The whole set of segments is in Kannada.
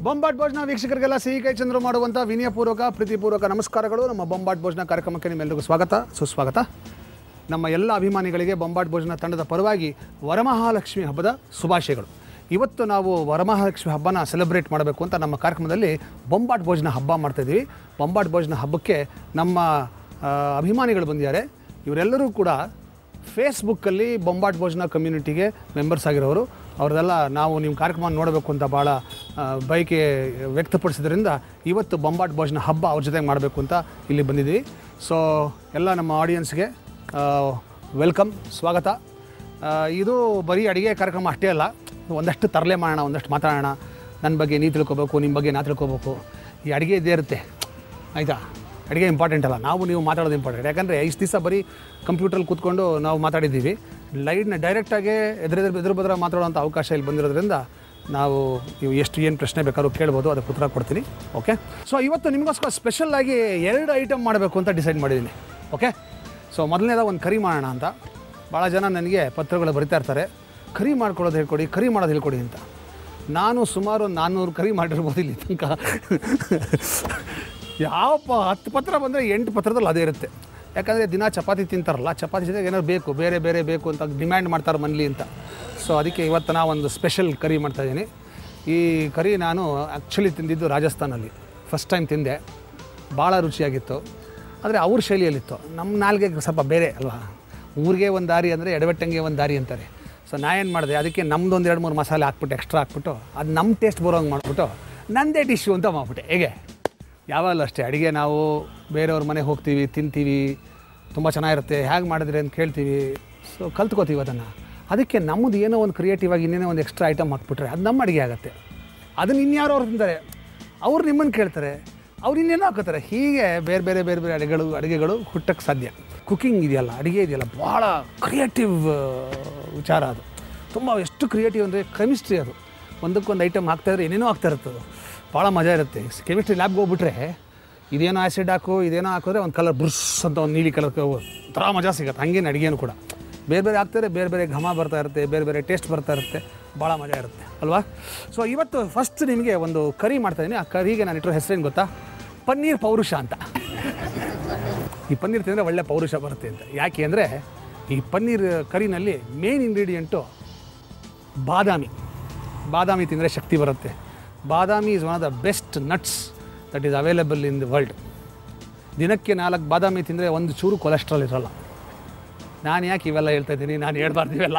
ಬೊಂಬಾಟ್ ಭೋಜನ ವೀಕ್ಷಕರಿಗೆಲ್ಲ ಸಿಹಿ ಕೈ ಚಂದ್ರು ಮಾಡುವಂಥ ವಿನಯಪೂರ್ವಕ ಪ್ರೀತಿಪೂರ್ವಕ ನಮಸ್ಕಾರಗಳು ನಮ್ಮ ಬೊಂಬಾಟ್ ಭೋಜನ ಕಾರ್ಯಕ್ರಮಕ್ಕೆ ನಿಮ್ಮೆಲ್ಲರಿಗೂ ಸ್ವಾಗತ ಸುಸ್ವಾಗತ ನಮ್ಮ ಎಲ್ಲ ಅಭಿಮಾನಿಗಳಿಗೆ ಬೊಂಬಾಟ್ ಭೋಜನ ತಂಡದ ಪರವಾಗಿ ವರಮಹಾಲಕ್ಷ್ಮಿ ಹಬ್ಬದ ಶುಭಾಶಯಗಳು ಇವತ್ತು ನಾವು ವರಮಹಾಲಕ್ಷ್ಮಿ ಹಬ್ಬನ ಸೆಲೆಬ್ರೇಟ್ ಮಾಡಬೇಕು ಅಂತ ನಮ್ಮ ಕಾರ್ಯಕ್ರಮದಲ್ಲಿ ಬೊಂಬಾಟ್ ಭೋಜನ ಹಬ್ಬ ಮಾಡ್ತಾಯಿದ್ದೀವಿ ಬೊಂಬಾಟ್ ಭೋಜನ ಹಬ್ಬಕ್ಕೆ ನಮ್ಮ ಆ, ಅಭಿಮಾನಿಗಳು ಬಂದಿದ್ದಾರೆ ಇವರೆಲ್ಲರೂ ಕೂಡ ಫೇಸ್ಬುಕ್ಕಲ್ಲಿ ಬೊಂಬಾಟ್ ಭೋಜನ ಕಮ್ಯುನಿಟಿಗೆ ಮೆಂಬರ್ಸ್ ಆಗಿರೋರು ಅವ್ರದ್ದೆಲ್ಲ ನಾವು ನಿಮ್ಮ ಕಾರ್ಯಕ್ರಮ ನೋಡಬೇಕು ಅಂತ ಭಾಳ ಆ, ಬಯಕೆ ವ್ಯಕ್ತಪಡಿಸಿದ್ರಿಂದ ಇವತ್ತು ಬೊಂಬಾಟ್ ಭೋಜನ ಹಬ್ಬ ಅವ್ರ ಜೊತೆಗೆ ಮಾಡಬೇಕು ಅಂತ ಇಲ್ಲಿ ಬಂದಿದ್ದೀವಿ ಸೊ ಎಲ್ಲ ನಮ್ಮ ಆಡಿಯನ್ಸ್ಗೆ ವೆಲ್ಕಮ್ ಸ್ವಾಗತ ಆ, ಇದು ಬರೀ ಅಡುಗೆ ಕಾರ್ಯಕ್ರಮ ಅಷ್ಟೇ ಅಲ್ಲ ಒಂದಷ್ಟು ತರಲೆ ಮಾಡೋಣ ಒಂದಷ್ಟು ಮಾತಾಡೋಣ ನನ್ನ ಬಗ್ಗೆ ನೀವು ತಿಳ್ಕೊಬೇಕು ನಿಮ್ಮ ಬಗ್ಗೆ ನಾ ತಿಳ್ಕೊಬೇಕು ಈ ಅಡುಗೆ ಇದ್ದೇ ಇರುತ್ತೆ ಆಯಿತಾ ಅಡುಗೆ ಇಂಪಾರ್ಟೆಂಟ್ ಅಲ್ಲ ನಾವು ನೀವು ಮಾತಾಡೋದು ಇಂಪಾರ್ಟೆಂಟ್ ಯಾಕಂದರೆ ಇಷ್ಟು ದಿವಸ ಬರೀ ಕಂಪ್ಯೂಟ್ರಲ್ಲಿ ಕೂತ್ಕೊಂಡು ನಾವು ಮಾತಾಡಿದ್ದೀವಿ ಲೈಟ್ನ ಡೈರೆಕ್ಟಾಗಿ ಎದುರೆದುರು ಎದುರು ಬದ್ರ ಮಾತಾಡೋವಂಥ ಅವಕಾಶ ಇಲ್ಲಿ ಬಂದಿರೋದ್ರಿಂದ ನಾವು ನೀವು ಎಷ್ಟು ಏನು ಪ್ರಶ್ನೆ ಬೇಕಾದ್ರೂ ಕೇಳ್ಬೋದು ಅದಕ್ಕೆ ಉತ್ತರ ಕೊಡ್ತೀನಿ ಓಕೆ ಸೊ ಇವತ್ತು ನಿಮಗೋಸ್ಕರ ಸ್ಪೆಷಲ್ಲಾಗಿ ಎರಡು ಐಟಮ್ ಮಾಡಬೇಕು ಅಂತ ಡಿಸೈಡ್ ಮಾಡಿದ್ದೀನಿ ಓಕೆ ಸೊ ಮೊದಲನೇದ ಒಂದು ಕರಿ ಮಾಡೋಣ ಅಂತ ಭಾಳ ಜನ ನನಗೆ ಪತ್ರಗಳು ಬರಿತಾ ಇರ್ತಾರೆ ಕರಿ ಮಾಡ್ಕೊಳ್ಳೋದು ಹೇಳ್ಕೊಡಿ ಕರಿ ಮಾಡೋದು ಹೇಳ್ಕೊಡಿ ಅಂತ ನಾನು ಸುಮಾರು ಒಂದು ನಾನ್ನೂರು ಕರಿ ಮಾಡಿರ್ಬೋದು ಇಲ್ಲಿ ತನಕ ಯಾವ ಪ ಹತ್ತು ಪತ್ರ ಬಂದರೆ ಎಂಟು ಪತ್ರದಲ್ಲಿ ಅದೇ ಇರುತ್ತೆ ಯಾಕಂದರೆ ದಿನ ಚಪಾತಿ ತಿಂತಾರಲ್ಲ ಚಪಾತಿ ಜೊತೆಗೆ ಏನಾದ್ರು ಬೇಕು ಬೇರೆ ಬೇರೆ ಬೇಕು ಅಂತ ಡಿಮ್ಯಾಂಡ್ ಮಾಡ್ತಾರೆ ಮನ್ಲಿ ಅಂತ ಸೊ ಅದಕ್ಕೆ ಇವತ್ತು ನಾವು ಒಂದು ಸ್ಪೆಷಲ್ ಕರಿ ಮಾಡ್ತಾಯಿದ್ದೀನಿ ಈ ಕರಿ ನಾನು ಆ್ಯಕ್ಚುಲಿ ತಿಂದಿದ್ದು ರಾಜಸ್ಥಾನಲ್ಲಿ ಫಸ್ಟ್ ಟೈಮ್ ತಿಂದೆ ಭಾಳ ರುಚಿಯಾಗಿತ್ತು ಆದರೆ ಅವ್ರ ಶೈಲಿಯಲ್ಲಿತ್ತು ನಮ್ಮ ನಾಲ್ಗೆ ಸ್ವಲ್ಪ ಬೇರೆ ಅಲ್ವಾ ಊರಿಗೆ ಒಂದು ದಾರಿ ಅಂದರೆ ಎಡವಟ್ಟಂಗೆ ಒಂದು ದಾರಿ ಅಂತಾರೆ ಸೊ ನಾ ಏನು ಮಾಡಿದೆ ಅದಕ್ಕೆ ನಮ್ಮದು ಒಂದು ಎರಡು ಮೂರು ಮಸಾಲೆ ಹಾಕ್ಬಿಟ್ಟು ಎಕ್ಸ್ಟ್ರಾ ಹಾಕ್ಬಿಟ್ಟು ಅದು ನಮ್ಮ ಟೇಸ್ಟ್ ಬರೋಂಗೆ ಮಾಡಿಬಿಟ್ಟು ನಂದೇ ಡಿಶ್ಶು ಅಂತ ಮಾಡ್ಬಿಟ್ಟೆ ಹೇಗೆ ಯಾವಾಗಲೂ ಅಷ್ಟೇ ಅಡುಗೆ ನಾವು ಬೇರೆಯವ್ರ ಮನೆಗೆ ಹೋಗ್ತೀವಿ ತಿಂತೀವಿ ತುಂಬ ಚೆನ್ನಾಗಿರುತ್ತೆ ಹೇಗೆ ಮಾಡಿದ್ರಿ ಅಂತ ಕೇಳ್ತೀವಿ ಸೊ ಕಲ್ತ್ಕೋತೀವಿ ಅದನ್ನು ಅದಕ್ಕೆ ನಮ್ಮದು ಏನೋ ಒಂದು ಕ್ರಿಯೇಟಿವ್ ಆಗಿ ಇನ್ನೇನೋ ಒಂದು ಎಕ್ಸ್ಟ್ರಾ ಐಟಮ್ ಹಾಕ್ಬಿಟ್ರೆ ಅದು ನಮ್ಮ ಅಡುಗೆ ಆಗುತ್ತೆ ಅದನ್ನು ಇನ್ಯಾರೋ ಅವ್ರು ತಿಂತಾರೆ ಅವ್ರು ನಿಮ್ಮನ್ನು ಕೇಳ್ತಾರೆ ಅವ್ರು ಇನ್ನೇನೋ ಹಾಕೋತಾರೆ ಹೀಗೆ ಬೇರೆ ಬೇರೆ ಬೇರೆ ಬೇರೆ ಅಡುಗೆಗಳು ಅಡುಗೆಗಳು ಹುಟ್ಟಕ್ಕೆ ಸಾಧ್ಯ ಕುಕಿಂಗ್ ಇದೆಯಲ್ಲ ಅಡುಗೆ ಇದೆಯಲ್ಲ ಭಾಳ ಕ್ರಿಯೇಟಿವ್ ವಿಚಾರ ಅದು ತುಂಬ ಎಷ್ಟು ಕ್ರಿಯೇಟಿವ್ ಅಂದರೆ ಕೆಮಿಸ್ಟ್ರಿ ಅದು ಒಂದಕ್ಕೊಂದು ಐಟಮ್ ಹಾಕ್ತಾಯಿದ್ರೆ ಏನೇನೋ ಆಗ್ತಾ ಇರ್ತದೆ ಭಾಳ ಮಜಾ ಇರುತ್ತೆ ಕೆಮಿಸ್ಟ್ರಿ ಲ್ಯಾಬ್ಗೆ ಹೋಗ್ಬಿಟ್ರೆ ಇದೇನೋ ಆ್ಯಸಿಡ್ ಹಾಕು ಇದೇನೋ ಹಾಕಿದ್ರೆ ಒಂದು ಕಲರ್ ಬುರ್ಸ್ ಅಂತ ಒಂದು ನೀಲಿ ಕಲರ್ ಒಂಥರ ಮಜಾ ಸಿಗುತ್ತೆ ಹಂಗೇನು ಅಡುಗೆನೂ ಕೂಡ ಬೇರೆ ಬೇರೆ ಹಾಕ್ತಾರೆ ಬೇರೆ ಬೇರೆ ಘಮ ಬರ್ತಾ ಇರುತ್ತೆ ಬೇರೆ ಬೇರೆ ಟೇಸ್ಟ್ ಬರ್ತಾ ಇರುತ್ತೆ ಭಾಳ ಮಜಾ ಇರುತ್ತೆ ಅಲ್ವಾ ಸೊ ಇವತ್ತು ಫಸ್ಟ್ ನಿಮಗೆ ಒಂದು ಕರಿ ಮಾಡ್ತಾಯಿದ್ದೀನಿ ಆ ಕರಿಗೆ ನಾನು ಇಟ್ಟಿರೋ ಹೆಸರೇನು ಗೊತ್ತಾ ಪನ್ನೀರ್ ಪೌರುಷ ಅಂತ ಈ ಪನ್ನೀರ್ ತಿಂದರೆ ಒಳ್ಳೆ ಪೌರುಷ ಬರುತ್ತೆ ಅಂತ ಯಾಕೆ ಅಂದರೆ ಈ ಪನ್ನೀರ್ ಕರಿನಲ್ಲಿ ಮೇನ್ ಇಂಗ್ರೀಡಿಯೆಂಟು ಬಾದಾಮಿ ಬಾದಾಮಿ ತಿಂದರೆ ಶಕ್ತಿ ಬರುತ್ತೆ badami is one of the best nuts that is available in the world ದಿನಕ್ಕೆ ನಾಲ್ಕು ಬಾದಾಮಿ ತಿಂದರೆ ಒಂದು ಚೂರು ಕೊಲೆಸ್ಟ್ರಾಲ್ ಇರೋಲ್ಲ ನಾನು ಯಾಕೆ ಇವೆಲ್ಲ ಹೇಳ್ತಾ ಇದ್ದೀನಿ ನಾನು ಹೇಳ್ಬಾರ್ದು ಇವೆಲ್ಲ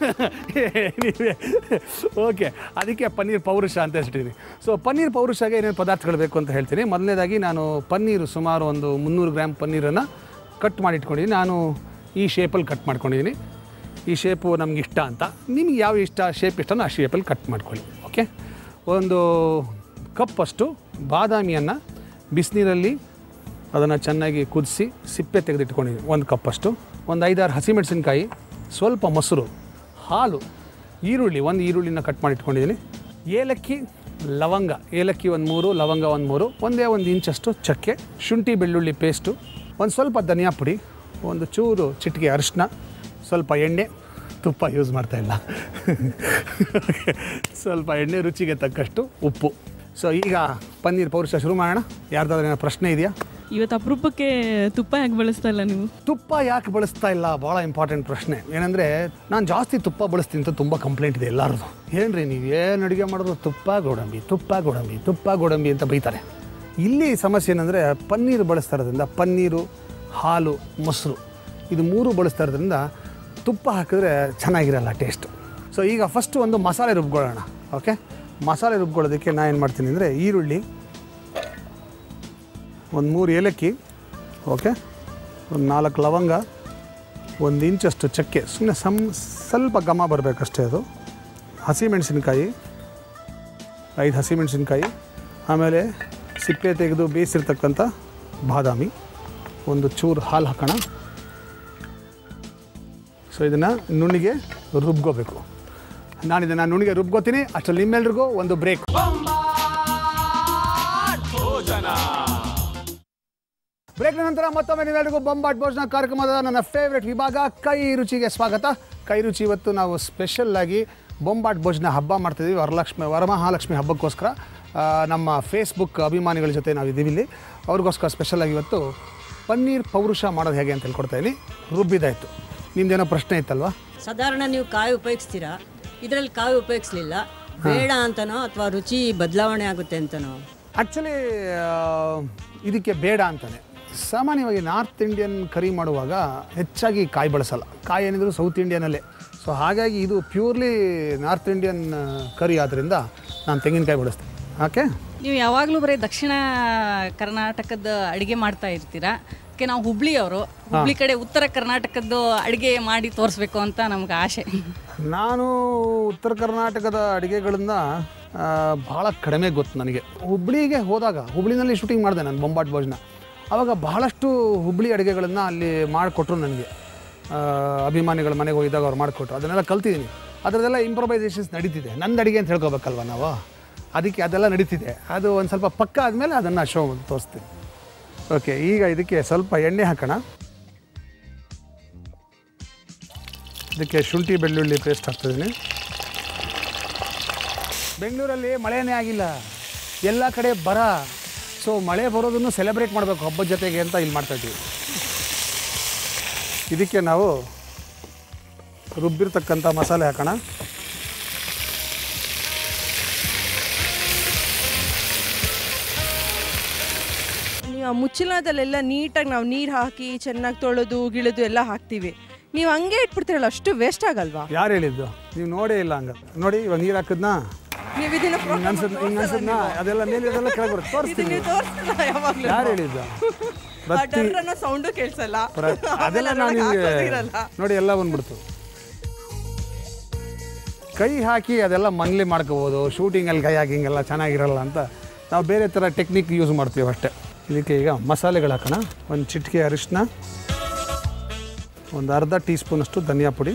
ನೀವೇ ಓಕೆ ಅದಕ್ಕೆ ಪನ್ನೀರ್ ಪೌರುಷ ಅಂತ ಹೇಳ್ತೀನಿ ಸೊ ಪನ್ನೀರ್ ಪೌರುಷಗೆ ಏನೇನು ಪದಾರ್ಥಗಳು ಬೇಕು ಅಂತ ಹೇಳ್ತೀನಿ ಮೊದಲನೇದಾಗಿ ನಾನು ಪನ್ನೀರು ಸುಮಾರು ಒಂದು ಮುನ್ನೂರು ಗ್ರಾಮ್ ಪನ್ನೀರನ್ನು ಕಟ್ ಮಾಡಿ ಇಟ್ಕೊಂಡಿದ್ದೀನಿ ನಾನು ಈ ಶೇಪಲ್ಲಿ ಕಟ್ ಮಾಡ್ಕೊಂಡಿದ್ದೀನಿ ಈ ಶೇಪು ನಮ್ಗೆ ಇಷ್ಟ ಅಂತ ನಿಮ್ಗೆ ಯಾವ ಇಷ್ಟ ಶೇಪ್ ಇಷ್ಟನೋ ಆ ಶೇಪಲ್ಲಿ ಕಟ್ ಮಾಡ್ಕೊಳ್ಳಿ ಓಕೆ ಒಂದು ಕಪ್ಪಷ್ಟು ಬಾದಾಮಿಯನ್ನು ಬಿಸಿನೀರಲ್ಲಿ ಅದನ್ನು ಚೆನ್ನಾಗಿ ಕುದಿಸಿ ಸಿಪ್ಪೆ ತೆಗೆದಿಟ್ಕೊಂಡಿದ್ದೀನಿ ಒಂದು ಕಪ್ಪಷ್ಟು ಒಂದು ಐದಾರು ಹಸಿಮೆಣಸಿನ್ಕಾಯಿ ಸ್ವಲ್ಪ ಮೊಸರು ಹಾಲು ಈರುಳ್ಳಿ ಒಂದು ಈರುಳ್ಳಿನ ಕಟ್ ಮಾಡಿ ಇಟ್ಕೊಂಡಿದ್ದೀನಿ ಏಲಕ್ಕಿ ಲವಂಗ ಏಲಕ್ಕಿ ಒಂದು ಮೂರು ಲವಂಗ ಒಂದು ಮೂರು ಒಂದೇ ಒಂದು ಇಂಚಷ್ಟು ಚಕ್ಕೆ ಶುಂಠಿ ಬೆಳ್ಳುಳ್ಳಿ ಪೇಸ್ಟು ಒಂದು ಸ್ವಲ್ಪ ಧನಿಯಾ ಪುಡಿ ಒಂದು ಚೂರು ಚಿಟಿಕೆ ಅರಿಶಿನ ಸ್ವಲ್ಪ ಎಣ್ಣೆ ತುಪ್ಪ ಯೂಸ್ ಮಾಡ್ತಾ ಇಲ್ಲ ಸ್ವಲ್ಪ ಎಣ್ಣೆ ರುಚಿಗೆ ತಕ್ಕಷ್ಟು ಉಪ್ಪು ಸೊ ಈಗ ಪನ್ನೀರ್ ಪೌರುಷ ಶುರು ಮಾಡೋಣ ಯಾರ್ದಾದ್ರೂ ಏನೋ ಪ್ರಶ್ನೆ ಇದೆಯಾ ಇವತ್ತು ಅಪರೂಪಕ್ಕೆ ತುಪ್ಪ ಯಾಕೆ ಬಳಸ್ತಾ ಇಲ್ಲ ನೀವು ತುಪ್ಪ ಯಾಕೆ ಬಳಸ್ತಾ ಇಲ್ಲ ಭಾಳ ಇಂಪಾರ್ಟೆಂಟ್ ಪ್ರಶ್ನೆ ಏನಂದರೆ ನಾನು ಜಾಸ್ತಿ ತುಪ್ಪ ಬಳಸ್ತೀನಿ ಅಂತ ತುಂಬ ಕಂಪ್ಲೇಂಟ್ ಇದೆ ಎಲ್ಲರದು ಏನ್ರಿ ನೀವು ಏನು ಅಡುಗೆ ಮಾಡಿದ್ರು ತುಪ್ಪ ಗೋಡಂಬಿ ತುಪ್ಪ ಗೋಡಂಬಿ ತುಪ್ಪ ಗೋಡಂಬಿ ಅಂತ ಬೈತಾರೆ ಇಲ್ಲಿ ಸಮಸ್ಯೆ ಏನಂದರೆ ಪನ್ನೀರು ಬಳಸ್ತಾ ಇರೋದ್ರಿಂದ ಪನ್ನೀರು ಹಾಲು ಮೊಸರು ಇದು ಮೂರು ಬಳಸ್ತಾ ಇರೋದ್ರಿಂದ ತುಪ್ಪ ಹಾಕಿದ್ರೆ ಚೆನ್ನಾಗಿರಲ್ಲ ಟೇಸ್ಟು ಸೊ ಈಗ ಫಸ್ಟು ಒಂದು ಮಸಾಲೆ ರುಬ್ಕೊಳ್ಳೋಣ ಓಕೆ ಮಸಾಲೆ ರುಬ್ಕೊಳ್ಳೋದಕ್ಕೆ ನಾನು ಏನು ಮಾಡ್ತೀನಿ ಅಂದರೆ ಈರುಳ್ಳಿ ಒಂದು ಮೂರು ಏಲಕ್ಕಿ ಓಕೆ ಒಂದು ನಾಲ್ಕು ಲವಂಗ ಒಂದು ಇಂಚಷ್ಟು ಚಕ್ಕೆ ಸುಮ್ಮನೆ ಸಮ್ ಸ್ವಲ್ಪ ಘಮ ಬರಬೇಕಷ್ಟೇ ಅದು ಹಸಿಮೆಣಸಿನ್ಕಾಯಿ ಐದು ಹಸಿಮೆಣಸಿನ್ಕಾಯಿ ಆಮೇಲೆ ಸಿಪ್ಪೆ ತೆಗೆದು ಬೇಯಿಸಿರ್ತಕ್ಕಂಥ ಬಾದಾಮಿ ಒಂದು ಚೂರು ಹಾಲು ಹಾಕೋಣ ಸೊ ಇದನ್ನು ನುಣ್ಣಿಗೆ ರುಬ್ಕೋಬೇಕು ನಾನು ಇದನ್ನು ನುಣ್ಣಿಗೆ ರುಬ್ಕೋತೀನಿ ಅಷ್ಟರಲ್ಲಿ ನಿಮ್ಮೆಲ್ರಿಗೂ ಒಂದು ಬ್ರೇಕ್ ಬ್ರೇಕ್ನ ನಂತರ ಮತ್ತೊಮ್ಮೆ ನೀವೆಲ್ಲರಿಗೂ ಬೊಂಬಾಟ್ ಭೋಜನ ಕಾರ್ಯಕ್ರಮದ ನನ್ನ ಫೇವ್ರೆಟ್ ವಿಭಾಗ ಕೈ ರುಚಿಗೆ ಸ್ವಾಗತ ಕೈ ರುಚಿ ಇವತ್ತು ನಾವು ಸ್ಪೆಷಲ್ ಆಗಿ ಬೊಂಬಾಟ್ ಭೋಜನ ಹಬ್ಬ ಮಾಡ್ತಿದ್ದೀವಿ ವರಲಕ್ಷ್ಮಿ ವರಮಹಾಲಕ್ಷ್ಮಿ ಹಬ್ಬಕ್ಕೋಸ್ಕರ ಆ, ನಮ್ಮ ಫೇಸ್ಬುಕ್ ಅಭಿಮಾನಿಗಳ ಜೊತೆ ನಾವು ಇದ್ದೀವಿ ಇಲ್ಲಿ ಅವ್ರಿಗೋಸ್ಕರ ಸ್ಪೆಷಲಾಗಿ ಇವತ್ತು ಪನ್ನೀರ್ ಪೌರುಷ ಮಾಡೋದು ಹೇಗೆ ಅಂತ ಹೇಳ್ಕೊಡ್ತಾ ಇದ್ದೀನಿ ರುಬ್ಬಿದಾಯಿತು ನಿಮ್ದೇನೋ ಪ್ರಶ್ನೆ ಇತ್ತಲ್ವಾ ಸಾಧಾರಣ ನೀವು ಕಾಯಿ ಉಪಯೋಗಿಸ್ತೀರಾ ಇದರಲ್ಲಿ ಕಾಯಿ ಉಪಯೋಗಿಸ್ಲಿಲ್ಲ ಬೇಡ ಅಂತನೋ ಅಥವಾ ರುಚಿ ಬದಲಾವಣೆ ಆಗುತ್ತೆ ಅಂತನೋ ಆ್ಯಕ್ಚುಲಿ ಇದಕ್ಕೆ ಬೇಡ ಅಂತಾನೆ ಸಾಮಾನ್ಯವಾಗಿ ನಾರ್ತ್ ಇಂಡಿಯನ್ ಕರಿ ಮಾಡುವಾಗ ಹೆಚ್ಚಾಗಿ ಕಾಯಿ ಬಳಸಲ್ಲ ಕಾಯಿ ಏನಿದ್ರು ಸೌತ್ ಇಂಡಿಯನಲ್ಲೇ ಸೊ ಹಾಗಾಗಿ ಇದು ಪ್ಯೂರ್ಲಿ ನಾರ್ತ್ ಇಂಡಿಯನ್ ಕರಿ ಆದ್ದರಿಂದ ನಾನು ತೆಂಗಿನಕಾಯಿ ಬಳಸ್ತೀನಿ ಓಕೆ ನೀವು ಯಾವಾಗಲೂ ಬರೀ ದಕ್ಷಿಣ ಕರ್ನಾಟಕದ ಅಡುಗೆ ಮಾಡ್ತಾ ಇರ್ತೀರಾ ಅದಕ್ಕೆ ನಾವು ಹುಬ್ಳಿಯವರು ಹುಬ್ಳಿ ಕಡೆ ಉತ್ತರ ಕರ್ನಾಟಕದ್ದು ಅಡುಗೆ ಮಾಡಿ ತೋರಿಸ್ಬೇಕು ಅಂತ ನಮ್ಗೆ ಆಸೆ ನಾನು ಉತ್ತರ ಕರ್ನಾಟಕದ ಅಡುಗೆಗಳನ್ನ ಭಾಳ ಕಡಿಮೆ ಗೊತ್ತು ನನಗೆ ಹುಬ್ಳಿಗೆ ಹೋದಾಗ ಹುಬ್ಳಿನಲ್ಲಿ ಶೂಟಿಂಗ್ ಮಾಡಿದೆ ನಾನು ಬೊಂಬಾಟ್ ಭೋಜನ ಆವಾಗ ಬಹಳಷ್ಟು ಹುಬ್ಳಿ ಅಡುಗೆಗಳನ್ನು ಅಲ್ಲಿ ಮಾಡಿಕೊಟ್ರು ನನಗೆ ಆ, ಅಭಿಮಾನಿಗಳ ಮನೆಗೆ ಹೋಗಿದ್ದಾಗ ಅವ್ರು ಮಾಡಿಕೊಟ್ರು ಅದನ್ನೆಲ್ಲ ಕಲ್ತಿದ್ದೀನಿ ಅದರದೆಲ್ಲ ಇಂಪ್ರೊವೈಸೇಷನ್ಸ್ ನಡೀತಿದೆ ನಂದು ಅಡುಗೆ ಅಂತ ಹೇಳ್ಕೊಬೇಕಲ್ವ ನಾವು ಅದಕ್ಕೆ ಅದೆಲ್ಲ ನಡೀತಿದೆ ಅದು ಒಂದು ಸ್ವಲ್ಪ ಪಕ್ಕ ಆದಮೇಲೆ ಅದನ್ನು ಶೋ ತೋರಿಸ್ತೀನಿ ಓಕೆ ಈಗ ಇದಕ್ಕೆ ಸ್ವಲ್ಪ ಎಣ್ಣೆ ಹಾಕೋಣ ಇದಕ್ಕೆ ಶುಂಠಿ ಬೆಳ್ಳುಳ್ಳಿ ಪೇಸ್ಟ್ ಹಾಕ್ತಿದ್ದೀನಿ ಬೆಂಗಳೂರಲ್ಲಿ ಮಳೆನೇ ಆಗಿಲ್ಲ ಎಲ್ಲ ಕಡೆ ಬರ ಸೊ ಮಳೆ ಬರೋದನ್ನು ಸೆಲೆಬ್ರೇಟ್ ಮಾಡಬೇಕು ಹಬ್ಬದ ಜೊತೆಗೆ ಅಂತ ಇಲ್ಲಿ ಮಾಡ್ತಾ ಇದ್ದೀವಿ ಇದಕ್ಕೆ ನಾವು ರುಬ್ಬಿರ್ತಕ್ಕಂಥ ಮಸಾಲೆ ಹಾಕೋಣ ನೀವು ಆ ಮುಚ್ಚಳದಲ್ಲೆಲ್ಲ ನೀಟಾಗಿ ನಾವು ನೀರು ಹಾಕಿ ಚೆನ್ನಾಗಿ ತೊಳೆದು ಗಿಳಿದು ಎಲ್ಲ ಹಾಕ್ತೀವಿ ನೀವು ಹಂಗೆ ಇಟ್ಬಿಡ್ತೀರಲ್ಲ ಅಷ್ಟು ವೇಸ್ಟ್ ಆಗಲ್ವಾ ಯಾರು ಹೇಳಿದ್ದು ನೀವು ನೋಡೇ ಇಲ್ಲ ಹಂಗೆ ನೋಡಿ ಇವಾಗ ನೀರು ಹಾಕಿದ್ನಾ ನೀವು ಇದನ್ನ ಹಿಂಗೆ ಅನ್ಸದ್ ಹಿಂಗೆ ಅನ್ಸದ್ನ ಅದೆಲ್ಲ ಮೇಲೆ ಇದೆಲ್ಲ ಕೆಳಗೆ ಬರುತ್ತೆ ತೋರಿಸ್ತೀನಿ ನೀವು ತೋರಿಸಲ್ಲ ಯಾವಾಗಲೂ ಯಾರು ಹೇಳಿದ್ದು ಪ್ರತಿ ಅನ್ನೋ ಸೌಂಡು ಕೇಳಿಸಲ್ಲ ಪ್ರ- ಅದೆಲ್ಲ ನಾನು ನಿಮಗೆ ನೋಡಿ ಎಲ್ಲ ಬಂದ್ಬಿಡ್ತು ಕೈ ಹಾಕಿ ಅದೆಲ್ಲ ಮನೇಲಿ ಮಾಡ್ಕೋಬೋದು ಶೂಟಿಂಗಲ್ಲಿ ಕೈ ಹಾಕಿ ಹಿಂಗೆಲ್ಲ ಚೆನ್ನಾಗಿರಲ್ಲ ಅಂತ ನಾವು ಬೇರೆ ಥರ ಟೆಕ್ನಿಕ್ ಯೂಸ್ ಮಾಡ್ತೀವಿ ಅಷ್ಟೇ ಇದಕ್ಕೆ ಈಗ ಮಸಾಲೆಗಳು ಹಾಕೋಣ ಒಂದು ಚಿಟಿಕೆ ಅರಿಶಿನ ಒಂದು ಅರ್ಧ ಟೀ ಸ್ಪೂನಷ್ಟು ಧನಿಯಾ ಪುಡಿ